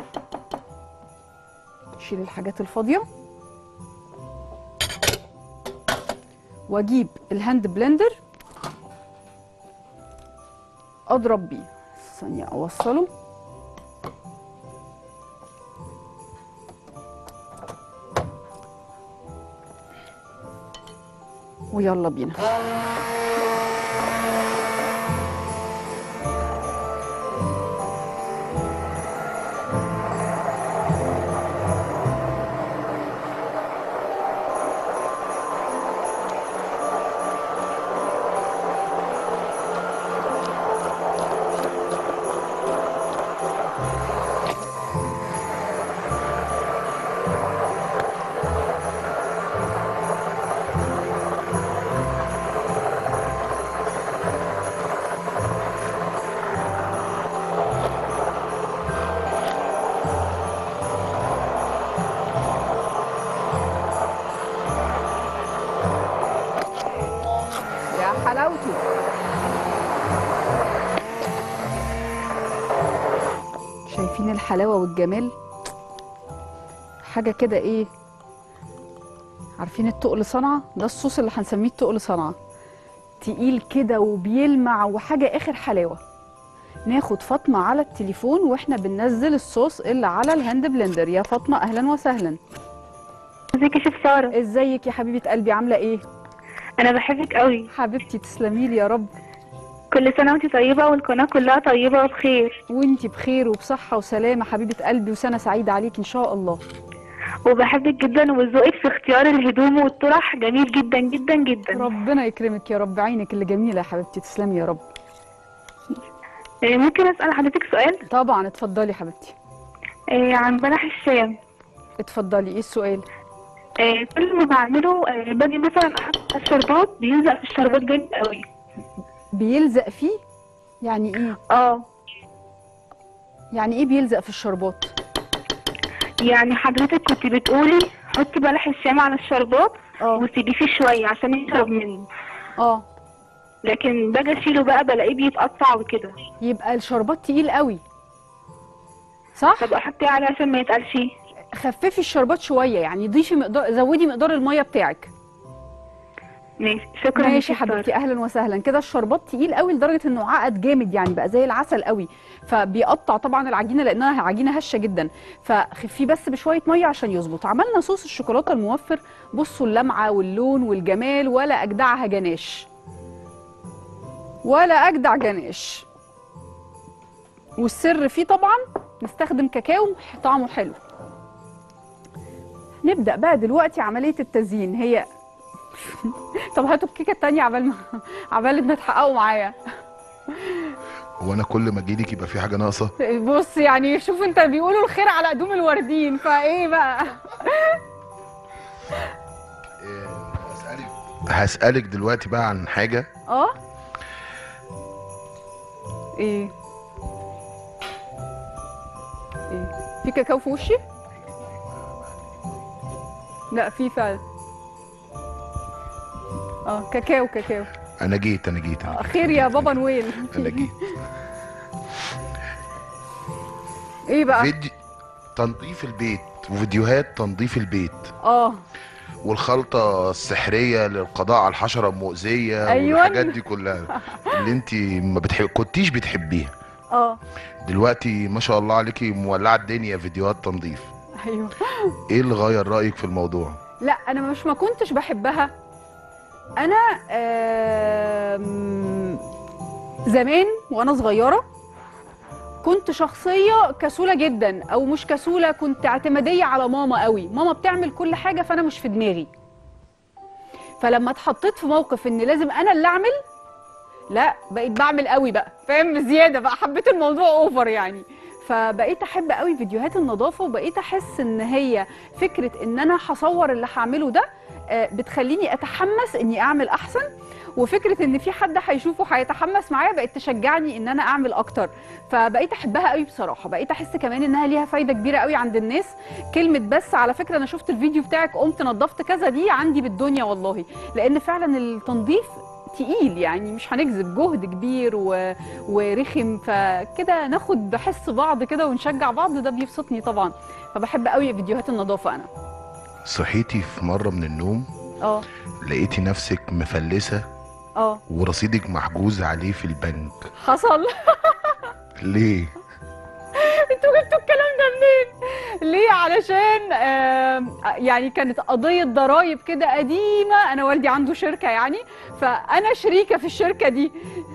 شيل الحاجات الفاضيه واجيب الهاند بلندر اضرب بيه ثانيه اوصله ويلا بينا يا حلاوته شايفين الحلاوة والجمال حاجة كده ايه عارفين التقل صنعة ده الصوص اللي هنسميه التقل صنعة تقيل كده وبيلمع وحاجة اخر حلاوة ناخد فاطمة على التليفون واحنا بننزل الصوص اللي على الهاند بلندر يا فاطمة اهلا وسهلا ازيك يا شيف ساره ازيك يا حبيبة قلبي عاملة ايه انا بحبك قوي حبيبتي تسلمي لي يا رب كل سنه وانت طيبه والقناه كلها طيبه وبخير وانتي بخير وبصحة وسلامة حبيبة قلبي وسنة سعيدة عليك ان شاء الله وبحبك جدا وذوقك في اختيار الهدوم والطرح جميل جدا جدا جدا ربنا يكرمك يا رب عينك اللي جميلة يا حبيبتي تسلمي يا رب آه، ممكن اسال حضرتك سؤال طبعا اتفضلي حبيبتي آه، عن بلح الشام اتفضلي ايه السؤال آه، كل ما بعمله آه، باجي مثلا احط الشربات بيلزق في الشربات جامد قوي بيلزق فيه يعني ايه اه يعني ايه بيلزق في الشربات يعني حضرتك كنت بتقولي حطي بلح الشام على الشربات اه وسيبيه فيه شويه عشان يشرب منه اه لكن باجي اشيله بقى بلاقيه بيتقطع وكده يبقى الشربات تقيل قوي صح طب احط ايه عليه عشان ما يتقلش خففي الشربات شويه يعني ضيفي مقدار زودي مقدار الميه بتاعك ماشي شكرا ماشي شيف سارة. حبيبتي اهلا وسهلا كده الشربات تقيل قوي لدرجه انه عقد جامد يعني بقى زي العسل قوي فبيقطع طبعا العجينه لانها عجينه هشه جدا فخفيه بس بشويه ميه عشان يظبط عملنا صوص الشوكولاته الموفر بصوا اللمعه واللون والجمال ولا اجدعها جناش ولا اجدع جناش والسر فيه طبعا نستخدم كاكاو طعمه حلو نبدا بقى دلوقتي عمليه التزيين هي طب هاتوا الكيكه التانية عبال ما عبال ما تحققوا معايا هو انا كل ما اجيلك يبقى في حاجه ناقصه بص يعني شوف انت بيقولوا الخير على قدوم الوردين فايه بقى إيه، هسألك هسألك دلوقتي بقى عن حاجة اه ايه ايه في كاكاو في وشي لا في فعلا اه كاكاو كاكاو أنا جيت أنا جيت أنا آه، جيت خير يا بابا نويل أنا جيت ايه بقى فيديو تنظيف البيت فيديوهات تنظيف البيت اه والخلطة السحرية للقضاء على الحشرة المؤذية أيوان. والحاجات دي كلها اللي انت ما بتحب كنتيش بتحبيها اه دلوقتي ما شاء الله عليكي مولعة الدنيا فيديوهات تنظيف ايوه ايه اللي غير رأيك في الموضوع لا انا مش ما كنتش بحبها انا آم، زمان وانا صغيره كنت شخصيه كسوله جدا او مش كسوله كنت اعتماديه على ماما قوي ماما بتعمل كل حاجه فانا مش في دماغي فلما اتحطيت في موقف ان لازم انا اللي اعمل لا بقيت بعمل قوي بقى فاهم بزياده بقى حبيت الموضوع اوفر يعني فبقيت احب قوي فيديوهات النظافه وبقيت احس ان هي فكره ان انا هصور اللي هعمله ده آه، بتخليني اتحمس اني اعمل احسن وفكره ان في حد هيشوفه هيتحمس معايا بقت تشجعني ان انا اعمل اكتر فبقيت احبها قوي بصراحه بقيت احس كمان انها ليها فايده كبيره قوي عند الناس كلمه بس على فكره انا شفت الفيديو بتاعك قمت نظفت كذا دي عندي بالدنيا والله لان فعلا التنظيف تقيل يعني مش هنكذب جهد كبير و... ورخم فكده ناخد بحس بعض كده ونشجع بعض ده بيبسطني طبعا فبحب قوي فيديوهات النظافه انا صحيتي في مرة من النوم اه لقيتي نفسك مفلسة اه ورصيدك محجوز عليه في البنك حصل ليه انتوا جبتوا الكلام ده منين؟ ليه؟ علشان آم، يعني كانت قضية ضرايب كده قديمة أنا والدي عنده شركة يعني فأنا شريكة في الشركة دي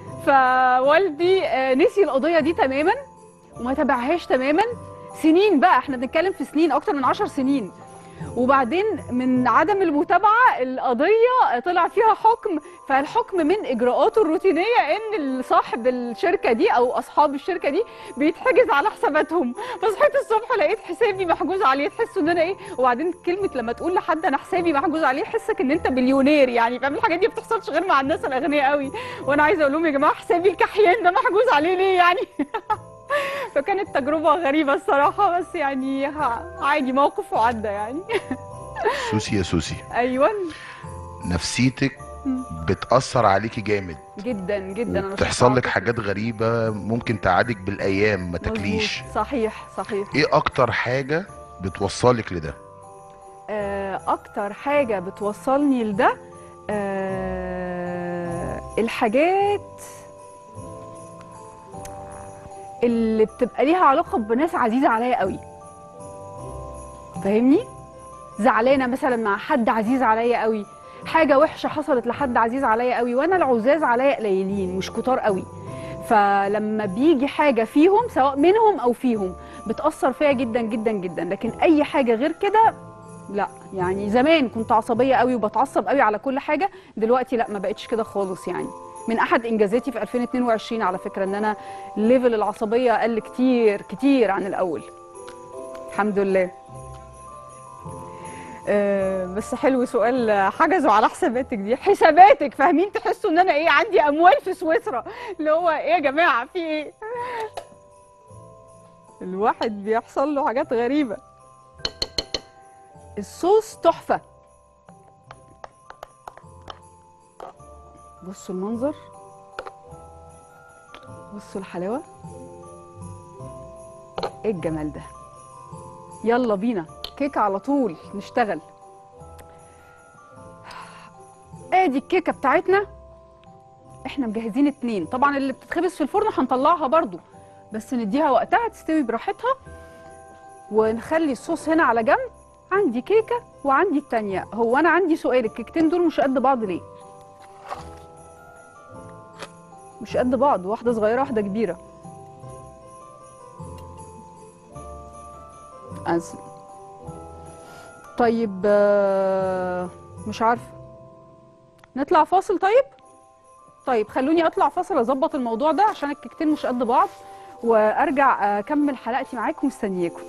فوالدي آه، نسي القضية دي تماما وما تابعهاش تماما سنين بقى احنا بنتكلم في سنين أكتر من عشر سنين وبعدين من عدم المتابعة القضية طلع فيها حكم فالحكم من إجراءاته الروتينية إن صاحب الشركة دي أو أصحاب الشركة دي بيتحجز على حساباتهم فصحيت الصبح لقيت حسابي محجوز عليه تحس ان انا ايه وبعدين كلمه لما تقول لحد انا حسابي محجوز عليه يحسك ان انت بليونير يعني فاهم الحاجات دي ما بتحصلش غير مع الناس الاغنياء قوي وانا عايزه اقول لهم يا جماعه حسابي الكحيان ده محجوز عليه ليه يعني فكانت تجربه غريبه الصراحه بس يعني ها- عادي موقف وعدى يعني سوسي يا سوسي ايوه نفسيتك مم. بتأثر عليكي جامد جدا جدا انا بتحصل لك شايفة حاجات غريبة ممكن تقعدك بالأيام ما مظبوط. تاكليش صحيح صحيح ايه أكتر حاجة بتوصلك لده آه، اكتر حاجه بتوصلني لده آه، الحاجات اللي بتبقى ليها علاقه بناس عزيزه عليا قوي فاهمني زعلانه مثلا مع حد عزيز عليا قوي حاجه وحشه حصلت لحد عزيز عليا قوي وانا العزاز عليا قليلين مش كتار قوي فلما بيجي حاجه فيهم سواء منهم او فيهم بتاثر فيا جدا جدا جدا لكن اي حاجه غير كده لا يعني زمان كنت عصبيه قوي وبتعصب قوي على كل حاجه دلوقتي لا ما بقتش كده خالص يعني من احد انجازاتي في 2022 على فكره ان انا ليفل العصبيه قل كتير كتير عن الاول الحمد لله آه، بس حلو سؤال آه، حجزوا على حساباتك دي حساباتك فاهمين تحسوا ان انا ايه عندي اموال في سويسرا اللي هو ايه يا جماعه في ايه الواحد بيحصل له حاجات غريبه الصوص تحفة بصوا المنظر بصوا الحلاوة ايه الجمال ده يلا بينا كيكة على طول نشتغل ادي الكيكة بتاعتنا احنا مجهزين اتنين طبعا اللي بتتخبز في الفرن هنطلعها برضو بس نديها وقتها تستوي براحتها ونخلي الصوص هنا على جنب عندي كيكه وعندي التانية هو انا عندي سؤال الكيكتين دول مش قد بعض ليه مش قد بعض واحده صغيره واحده كبيره أز... طيب آه، مش عارفه نطلع فاصل طيب طيب خلوني اطلع فاصل اظبط الموضوع ده عشان الكيكتين مش قد بعض وارجع اكمل حلقتي معاكم مستنياكم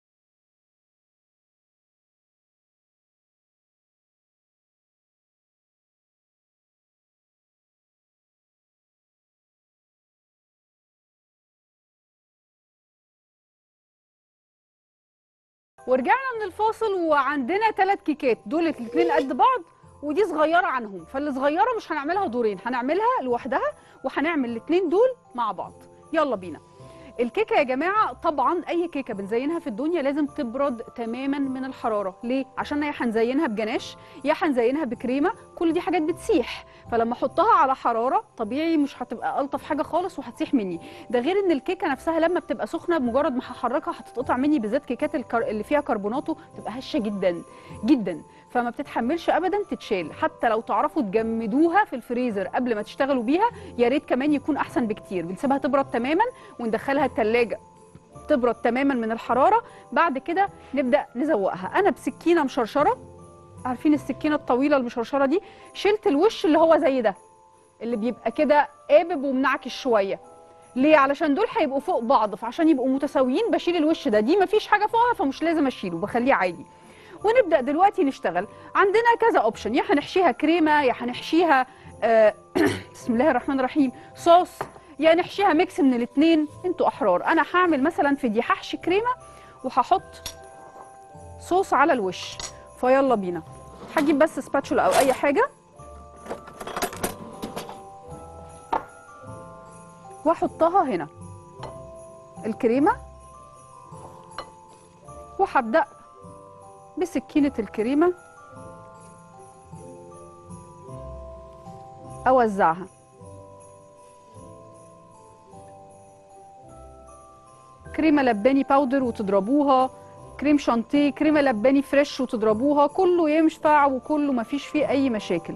ورجعنا من الفاصل وعندنا ثلاث كيكات دول الاثنين قد بعض ودي صغيره عنهم فالصغيره مش هنعملها دورين هنعملها لوحدها وهنعمل الاثنين دول مع بعض يلا بينا الكيكه يا جماعه طبعا اي كيكه بنزينها في الدنيا لازم تبرد تماما من الحراره ليه عشان يا هنزينها بجناش يا هنزينها بكريمه كل دي حاجات بتسيح فلما احطها على حراره طبيعي مش هتبقى الطف حاجه خالص وهتسيح مني ده غير ان الكيكه نفسها لما بتبقى سخنه بمجرد ما هحركها هتتقطع مني بالذات كيكات الكر... اللي فيها كربوناتو بتبقى هشه جدا جدا فما بتتحملش ابدا تتشال حتى لو تعرفوا تجمدوها في الفريزر قبل ما تشتغلوا بيها يا ريت كمان يكون احسن بكتير بنسيبها تبرد تماما وندخلها التلاجة تبرد تماما من الحراره بعد كده نبدا نزوقها انا بسكينه مشرشره عارفين السكينه الطويله المشرشره دي شلت الوش اللي هو زي ده اللي بيبقى كده قابب ومنعكش شويه ليه علشان دول هيبقوا فوق بعض فعشان يبقوا متساويين بشيل الوش ده دي مفيش حاجه فوقها فمش لازم اشيله بخليه عادي ونبدا دلوقتي نشتغل عندنا كذا اوبشن يا هنحشيها كريمه يا هنحشيها آه بسم الله الرحمن الرحيم صوص يا نحشيها ميكس من الاثنين انتوا احرار انا هعمل مثلا في دي هحشي كريمه وهحط صوص على الوش فيلا بينا هجيب بس سباتشولا او اي حاجه واحطها هنا الكريمه وهبدا بسكينه الكريمه اوزعها كريمه لباني باودر وتضربوها كريم شانتيه كريمه لباني فريش وتضربوها كله ينفع وكله مفيش فيه اي مشاكل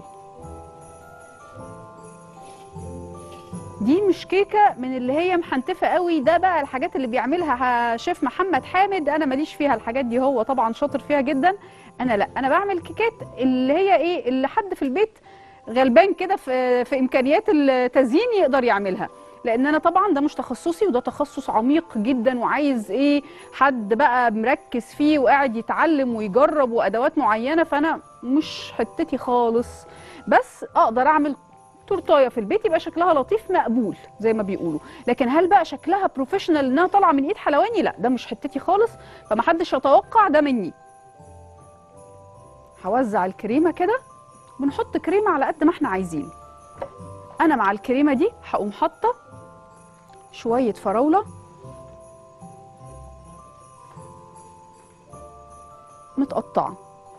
دي مش كيكه من اللي هي محنتفه قوي ده بقى الحاجات اللي بيعملها شيف محمد حامد انا ماليش فيها الحاجات دي هو طبعا شاطر فيها جدا انا لا انا بعمل كيكات اللي هي ايه اللي حد في البيت غلبان كده في في امكانيات التزيين يقدر يعملها لان انا طبعا ده مش تخصصي وده تخصص عميق جدا وعايز ايه حد بقى مركز فيه وقاعد يتعلم ويجرب وادوات معينه فانا مش حتتي خالص بس اقدر اعمل تورتايه في البيت يبقى شكلها لطيف مقبول زي ما بيقولوا لكن هل بقى شكلها بروفيشنال انها طالعه من ايد حلواني لا ده مش حتتي خالص فمحدش يتوقع ده مني هوزع الكريمه كده بنحط كريمه على قد ما احنا عايزين انا مع الكريمه دي هقوم حاطه شويه فراوله متقطعه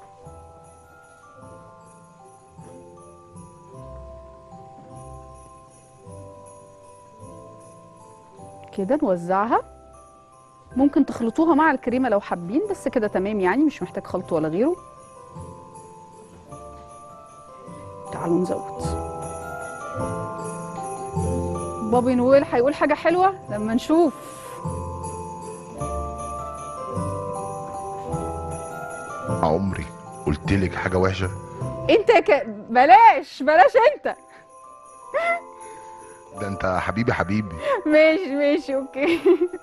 كده نوزعها ممكن تخلطوها مع الكريمه لو حابين بس كده تمام يعني مش محتاج خلط ولا غيره تعالوا نزود بابي نويل هيقول حاجه حلوه لما نشوف عمري قلت لك حاجه وحشه انت ك... بلاش بلاش انت ده انت حبيبي حبيبي ماشي ماشي اوكي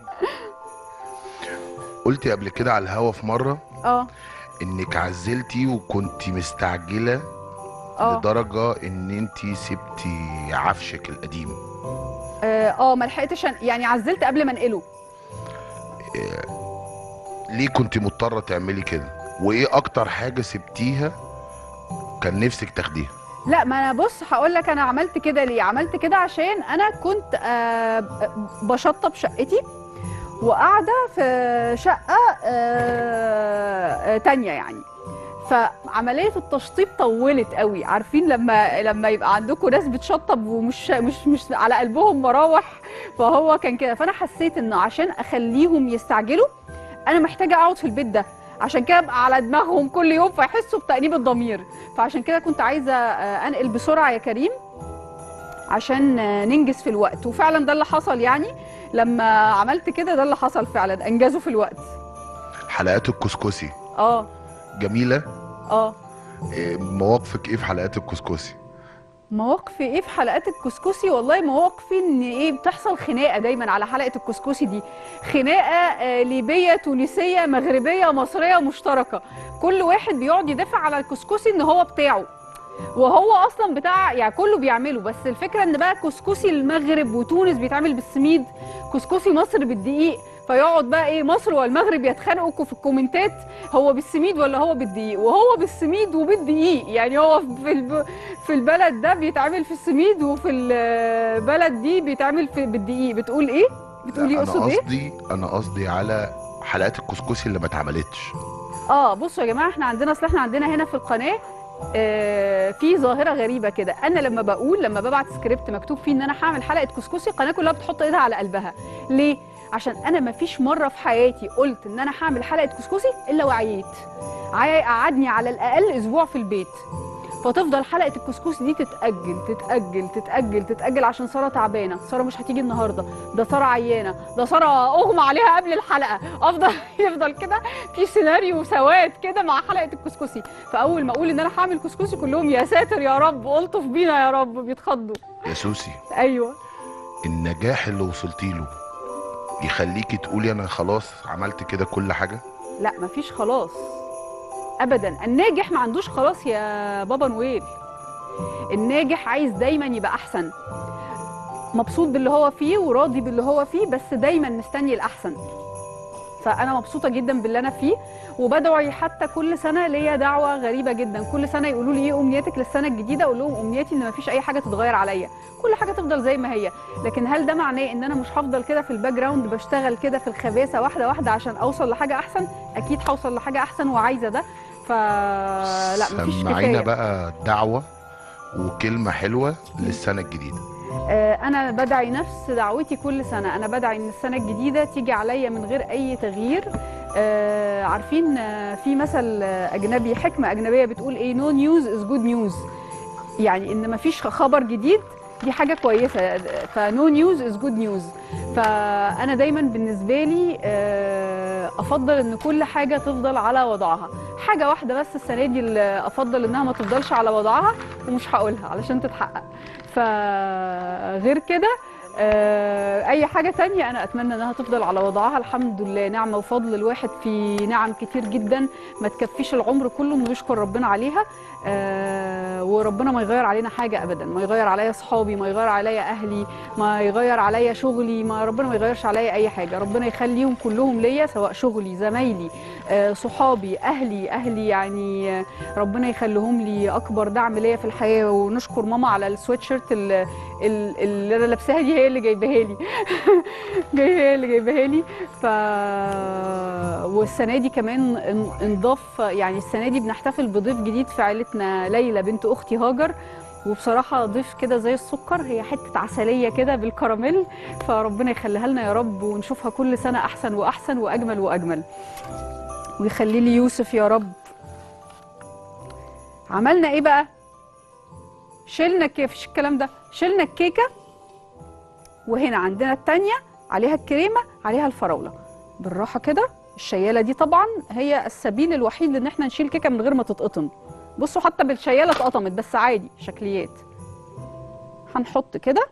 قلتي قبل كده على الهوا في مره اه انك عزلتي وكنت مستعجله اه لدرجه ان انت سبتي عفشك القديم اه آه، ما لحقتش أن- يعني عزلت قبل ما انقله ليه كنت مضطره تعملي كده وايه اكتر حاجه سبتيها كان نفسك تاخديها لا ما انا بص هقول لك انا عملت كده ليه عملت كده عشان انا كنت آه بشطب شقتي وقاعده في شقه آه آه تانية يعني فعمليه التشطيب طولت قوي عارفين لما لما يبقى عندكم ناس بتشطب ومش مش مش على قلبهم مراوح فهو كان كده فانا حسيت انه عشان اخليهم يستعجلوا انا محتاجه اقعد في البيت ده عشان كده ابقى على دماغهم كل يوم فيحسوا بتأنيب الضمير فعشان كده كنت عايزه آه، انقل بسرعه يا كريم عشان آه، ننجز في الوقت وفعلا ده اللي حصل يعني لما عملت كده ده اللي حصل فعلا انجزوا في الوقت حلقات الكسكسي اه جميله اه إيه، مواقفك ايه في حلقات الكسكسي مواقفي ايه في حلقات الكسكسي والله مواقفي ان ايه بتحصل خناقه دايما على حلقه الكسكسي دي خناقه آه، ليبيه تونسيه مغربيه مصريه مشتركه كل واحد بيقعد يدافع على الكسكسي ان هو بتاعه وهو اصلا بتاع يعني كله بيعمله بس الفكره ان بقى كسكسي المغرب وتونس بيتعمل بالسميد كسكسي مصر بالدقيق فيقعد بقى ايه مصر والمغرب يتخانقوا في الكومنتات هو بالسميد ولا هو بالدقيق وهو بالسميد وبالدقيق يعني هو في الب... في البلد ده بيتعمل في السميد وفي البلد دي بيتعمل في بالدقيق بتقول ايه بتقولي انا اقصد ايه قصدي انا قصدي على حلقات الكسكسي اللي ما اتعملتش اه بصوا يا جماعه احنا عندنا اصل احنا عندنا هنا في القناه آه في ظاهره غريبه كده انا لما بقول لما ببعت سكريبت مكتوب فيه ان انا هعمل حلقه كسكسي القناه كلها بتحط ايدها على قلبها ليه عشان انا ما فيش مره في حياتي قلت ان انا هعمل حلقه كسكسي الا وعييت عي- قعدني على الاقل اسبوع في البيت فتفضل حلقه الكسكسي دي تتاجل تتاجل تتاجل تتاجل عشان ساره تعبانه ساره مش هتيجي النهارده ده ساره عيانه ده ساره اغمى عليها قبل الحلقه افضل يفضل كده في سيناريو سواد كده مع حلقه الكسكسي فاول ما اقول ان انا هعمل كسكسي كلهم يا ساتر يا رب الطف بينا يا رب بيتخضوا يا سوسي ايوه النجاح اللي وصلتي له يخليكي تقولي انا خلاص عملت كده كل حاجه لا مفيش خلاص ابدا الناجح ما عندوش خلاص يا بابا نويل الناجح عايز دايما يبقى احسن مبسوط باللي هو فيه وراضي باللي هو فيه بس دايما مستني الاحسن فانا مبسوطه جدا باللي انا فيه وبدعي حتى كل سنه ليا دعوه غريبه جدا كل سنه يقولوا لي ايه امنياتك للسنه الجديده اقول لهم امنياتي ان مفيش اي حاجه تتغير عليا كل حاجه تفضل زي ما هي لكن هل ده معناه ان انا مش هفضل كده في الباك جراوند بشتغل كده في الخباثه واحده واحده عشان اوصل لحاجه احسن اكيد هوصل لحاجه احسن وعايزه ده فلا مفيش سمعينا كفايه بقى دعوه وكلمه حلوه للسنه الجديده آه، انا بدعي نفس دعوتي كل سنه انا بدعي ان السنه الجديده تيجي عليا من غير اي تغيير آه، عارفين آه، في مثل آه، اجنبي حكمه اجنبيه بتقول ايه نو نيوز از جود نيوز يعني ان مفيش خبر جديد دي حاجه كويسه فنو نيوز از جود نيوز فانا دايما بالنسبه لي آه، افضل ان كل حاجه تفضل على وضعها حاجه واحده بس السنه دي اللي افضل انها ما تفضلش على وضعها ومش هقولها علشان تتحقق فغير كده آه، اي حاجه تانية انا اتمنى انها تفضل على وضعها الحمد لله نعمه وفضل الواحد في نعم كتير جدا ما تكفيش العمر كله انه يشكر ربنا عليها آه، وربنا ما يغير علينا حاجه ابدا ما يغير عليا اصحابي ما يغير عليا اهلي ما يغير عليا شغلي ما ربنا ما يغيرش عليا اي حاجه ربنا يخليهم كلهم ليا سواء شغلي زمايلي آه، صحابي اهلي اهلي يعني آه، ربنا يخليهم لي اكبر دعم ليا في الحياه ونشكر ماما على السويتشيرت ال- ال- اللي انا لابساها دي هي اللي جايباها لي جاي هي اللي جايباها لي ف والسنه دي كمان ان- انضاف يعني السنه دي بنحتفل بضيف جديد في عيلتنا ليلى بنت اختي هاجر وبصراحة ضيف كده زي السكر هي حتة عسلية كده بالكراميل فربنا يخليها لنا يا رب ونشوفها كل سنة أحسن وأحسن وأجمل وأجمل ويخلي لي يوسف يا رب عملنا إيه بقى؟ شلنا كيف فيش الكلام ده شلنا الكيكة وهنا عندنا التانية عليها الكريمة عليها الفراولة بالراحة كده الشيالة دي طبعا هي السبيل الوحيد لان احنا نشيل كيكة من غير ما تتقطم بصوا حتى بالشيالة اتقطمت بس عادي شكليات هنحط كده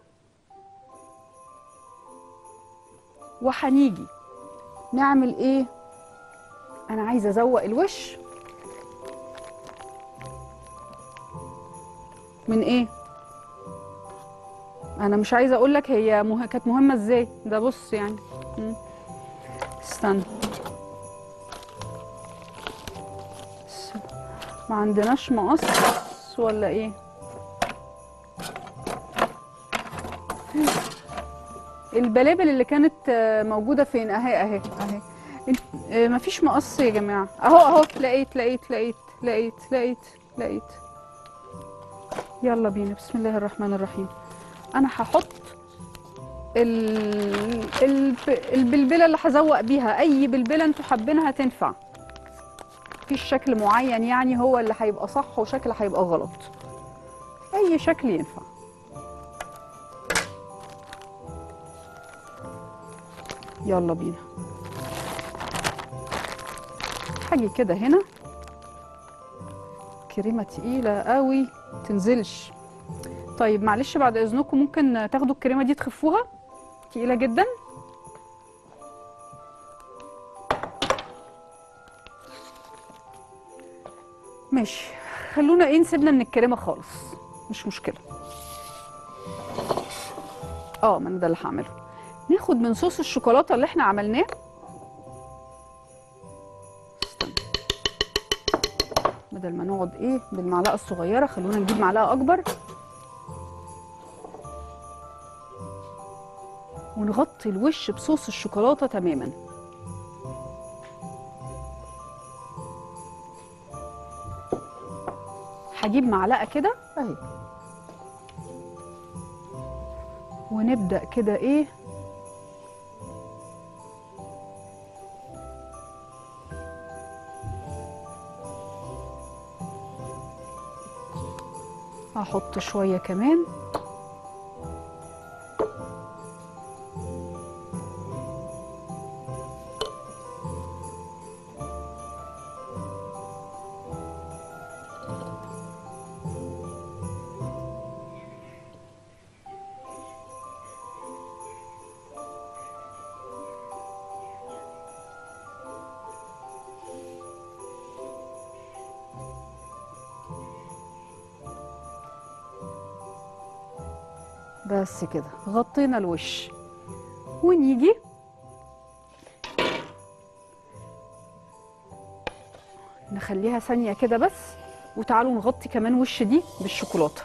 وهنيجي نعمل ايه انا عايزه ازوق الوش من ايه انا مش عايزه اقول لك هي مه... كانت مهمه ازاي ده بص يعني مم. استنى بس ما عندناش مقص ولا ايه البلابل اللي كانت آه، موجوده فين اهي اهي اهي انت- آه، مفيش مقص يا جماعه اهو اهو لقيت لقيت لقيت لقيت لقيت لقيت يلا بينا بسم الله الرحمن الرحيم انا هحط ال... ال... البلبله اللي هزوق بيها اي بلبله انتوا حابينها تنفع مفيش شكل معين يعني هو اللي هيبقى صح وشكل هيبقى غلط اي شكل ينفع يلا بينا هاجي كده هنا كريمه تقيله قوي تنزلش طيب معلش بعد اذنكم ممكن تاخدوا الكريمه دي تخفوها تقيله جدا ماشي خلونا ايه نسيبنا من الكريمه خالص مش مشكله اه ما انا ده اللي هعمله ناخد من صوص الشوكولاته اللي احنا عملناه استنى. بدل ما نقعد ايه بالمعلقه الصغيره خلونا نجيب معلقه اكبر ونغطي الوش بصوص الشوكولاته تماما هجيب معلقه كده اهي ونبدا كده ايه هحط شويه كمان بس كده غطينا الوش ونيجي نخليها ثانية كده بس وتعالوا نغطي كمان وش دي بالشوكولاتة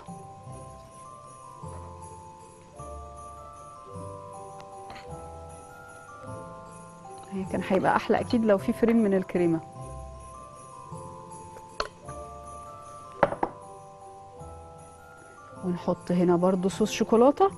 هي كان هيبقى أحلى أكيد لو في فريم من الكريمة ونحط هنا برضو صوص شوكولاتة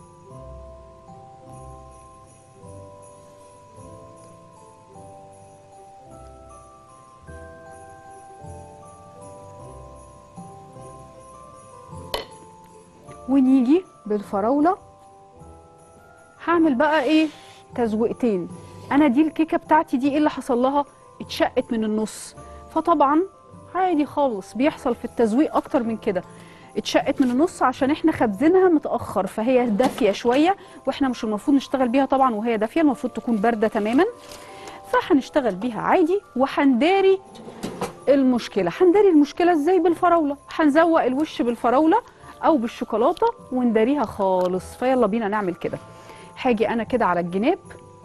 ونيجي بالفراولة هعمل بقى ايه تزويقتين انا دي الكيكة بتاعتي دي ايه اللي حصل لها اتشقت من النص فطبعا عادي خالص بيحصل في التزويق اكتر من كده اتشقت من النص عشان احنا خبزينها متاخر فهي دافيه شويه واحنا مش المفروض نشتغل بيها طبعا وهي دافيه المفروض تكون بارده تماما فهنشتغل بيها عادي وهنداري المشكله هنداري المشكله ازاي بالفراوله هنزوق الوش بالفراوله او بالشوكولاته ونداريها خالص فيلا بينا نعمل كده هاجي انا كده على الجناب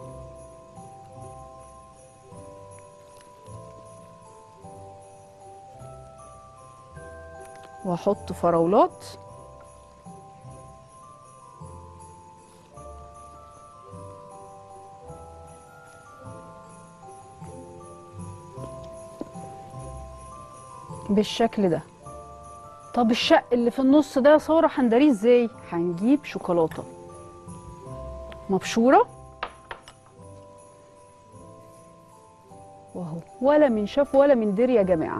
واحط فراولات بالشكل ده طب الشق اللي في النص ده يا ساره هنداريه ازاي هنجيب شوكولاته مبشوره واهو ولا من شاف ولا من دير يا جماعه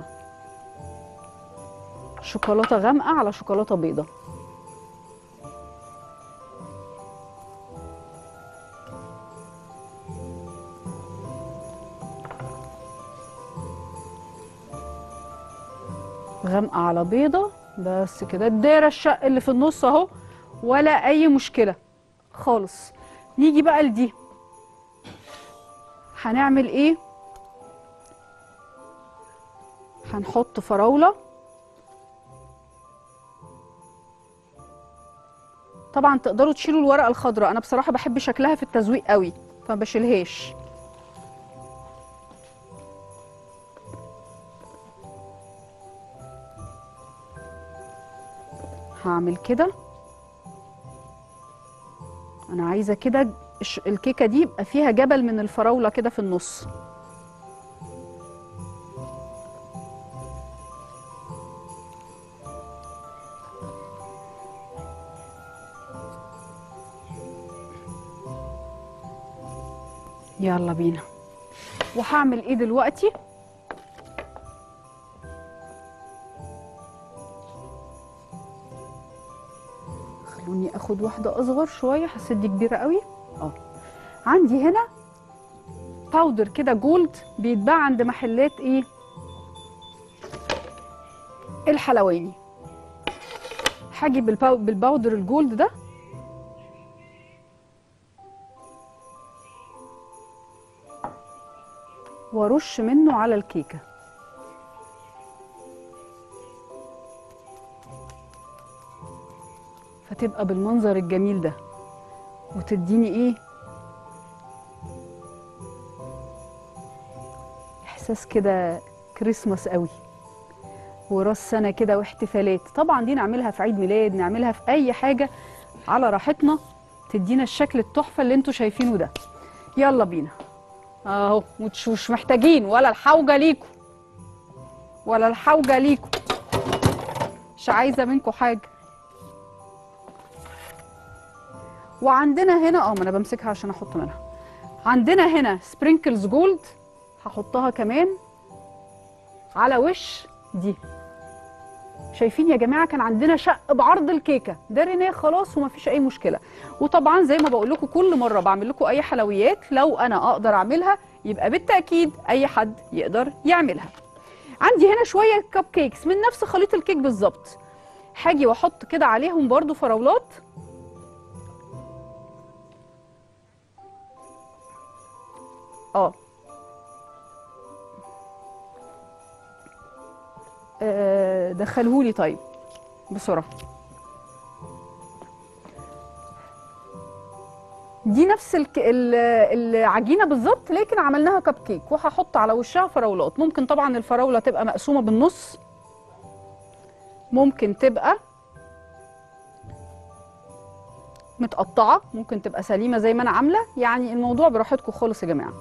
شوكولاته غامقه على شوكولاته بيضه غامقه على بيضه بس كده الدايره الشق اللي في النص اهو ولا اي مشكله خالص نيجي بقى لدي هنعمل ايه هنحط فراوله طبعا تقدروا تشيلوا الورقه الخضراء انا بصراحه بحب شكلها في التزويق قوي فما بشيلهاش هعمل كده انا عايزه كده الش- الكيكه دي يبقى فيها جبل من الفراوله كده في النص يلا بينا وهعمل ايه دلوقتي خلوني اخد واحده اصغر شويه حسيت دي كبيره قوي اه عندي هنا باودر كده جولد بيتباع عند محلات ايه الحلواني هاجي بالباو- بالباودر الجولد ده وارش منه على الكيكه فتبقى بالمنظر الجميل ده وتديني ايه احساس كده كريسماس قوي وراس سنه كده واحتفالات طبعا دي نعملها في عيد ميلاد نعملها في اي حاجه على راحتنا تدينا الشكل التحفه اللي انتوا شايفينه ده يلا بينا اهو مش مش محتاجين ولا الحوجه ليكوا ولا الحوجه ليكوا مش عايزه منكم حاجه وعندنا هنا اه ما انا بمسكها عشان احط منها عندنا هنا سبرينكلز جولد هحطها كمان على وش دي شايفين يا جماعه كان عندنا شق بعرض الكيكه ده رينيه خلاص ومفيش اي مشكله وطبعا زي ما بقول لكم كل مره بعمل لكم اي حلويات لو انا اقدر اعملها يبقى بالتاكيد اي حد يقدر يعملها عندي هنا شويه كب كيكس من نفس خليط الكيك بالظبط هاجي واحط كده عليهم برضو فراولات اه آه، دخلهولي طيب بسرعه دي نفس الك... ال- العجينه بالظبط لكن عملناها كب كيك وهحط على وشها فراولات ممكن طبعا الفراوله تبقى مقسومه بالنص ممكن تبقى متقطعه ممكن تبقى سليمه زي ما انا عامله يعني الموضوع براحتكم خالص يا جماعه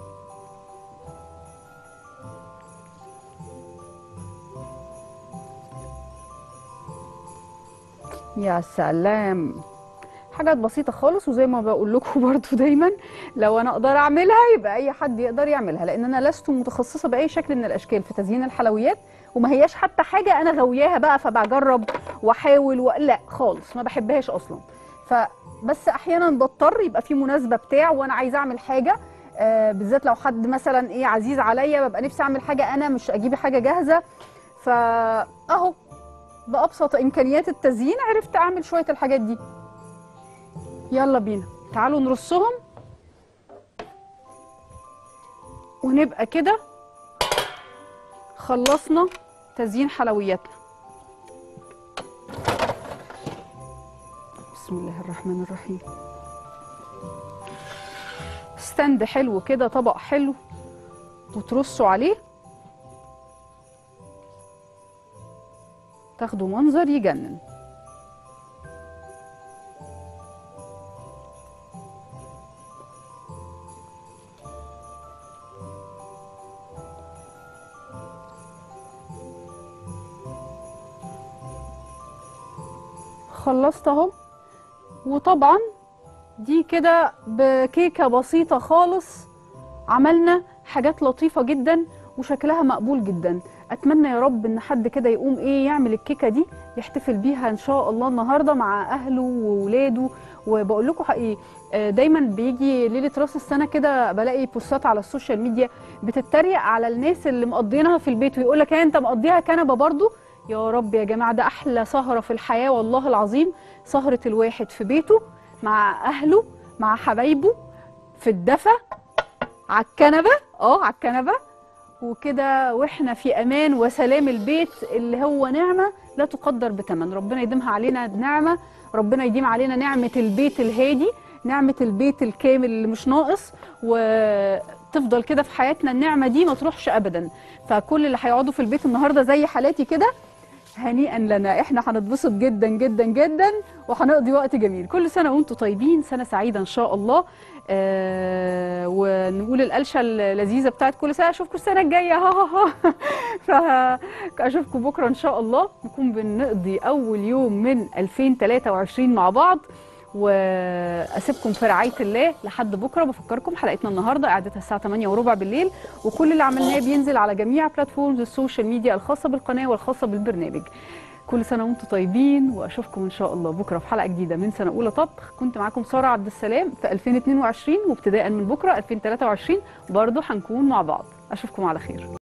يا سلام حاجات بسيطة خالص وزي ما بقول لكم برضو دايما لو انا اقدر اعملها يبقى اي حد يقدر يعملها لان انا لست متخصصة باي شكل من الاشكال في تزيين الحلويات وما هياش حتى حاجة انا غوياها بقى فبجرب واحاول و... لا خالص ما بحبهاش اصلا فبس احيانا بضطر يبقى في مناسبة بتاع وانا عايزة اعمل حاجة آه بالذات لو حد مثلا ايه عزيز عليا ببقى نفسي اعمل حاجة انا مش اجيب حاجة جاهزة فاهو بأبسط إمكانيات التزيين عرفت أعمل شوية الحاجات دي يلا بينا تعالوا نرصهم ونبقى كده خلصنا تزيين حلوياتنا بسم الله الرحمن الرحيم ستاند حلو كده طبق حلو وترصوا عليه تاخدوا منظر يجنن خلصت اهو وطبعا دي كده بكيكه بسيطه خالص عملنا حاجات لطيفه جدا وشكلها مقبول جدا اتمنى يا رب ان حد كده يقوم ايه يعمل الكيكه دي يحتفل بيها ان شاء الله النهارده مع اهله وولاده وبقول لكم حقيقي آه، دايما بيجي ليله راس السنه كده بلاقي بوستات على السوشيال ميديا بتتريق على الناس اللي مقضينها في البيت ويقول لك انت مقضيها كنبه برضو يا رب يا جماعه ده احلى سهره في الحياه والله العظيم سهره الواحد في بيته مع اهله مع حبايبه في الدفا على الكنبه اه على الكنبه وكده واحنا في امان وسلام البيت اللي هو نعمه لا تقدر بثمن ربنا يديمها علينا نعمه ربنا يديم علينا نعمه البيت الهادي نعمه البيت الكامل اللي مش ناقص وتفضل كده في حياتنا النعمه دي ما تروحش ابدا فكل اللي هيقعدوا في البيت النهارده زي حالاتي كده هنيئا لنا احنا هنتبسط جدا جدا جدا وهنقضي وقت جميل كل سنه وانتم طيبين سنه سعيده ان شاء الله آه ونقول القلشه اللذيذه بتاعت كل سنه اشوفكم السنه الجايه ها ها ها فاشوفكم بكره ان شاء الله نكون بنقضي اول يوم من 2023 مع بعض واسيبكم في رعايه الله لحد بكره بفكركم حلقتنا النهارده قعدتها الساعه 8 وربع بالليل وكل اللي عملناه بينزل على جميع بلاتفورمز السوشيال ميديا الخاصه بالقناه والخاصه بالبرنامج كل سنه وانتم طيبين واشوفكم ان شاء الله بكره في حلقه جديده من سنه اولى طبخ كنت معاكم ساره عبد السلام في 2022 وابتداء من بكره 2023 برضه هنكون مع بعض اشوفكم على خير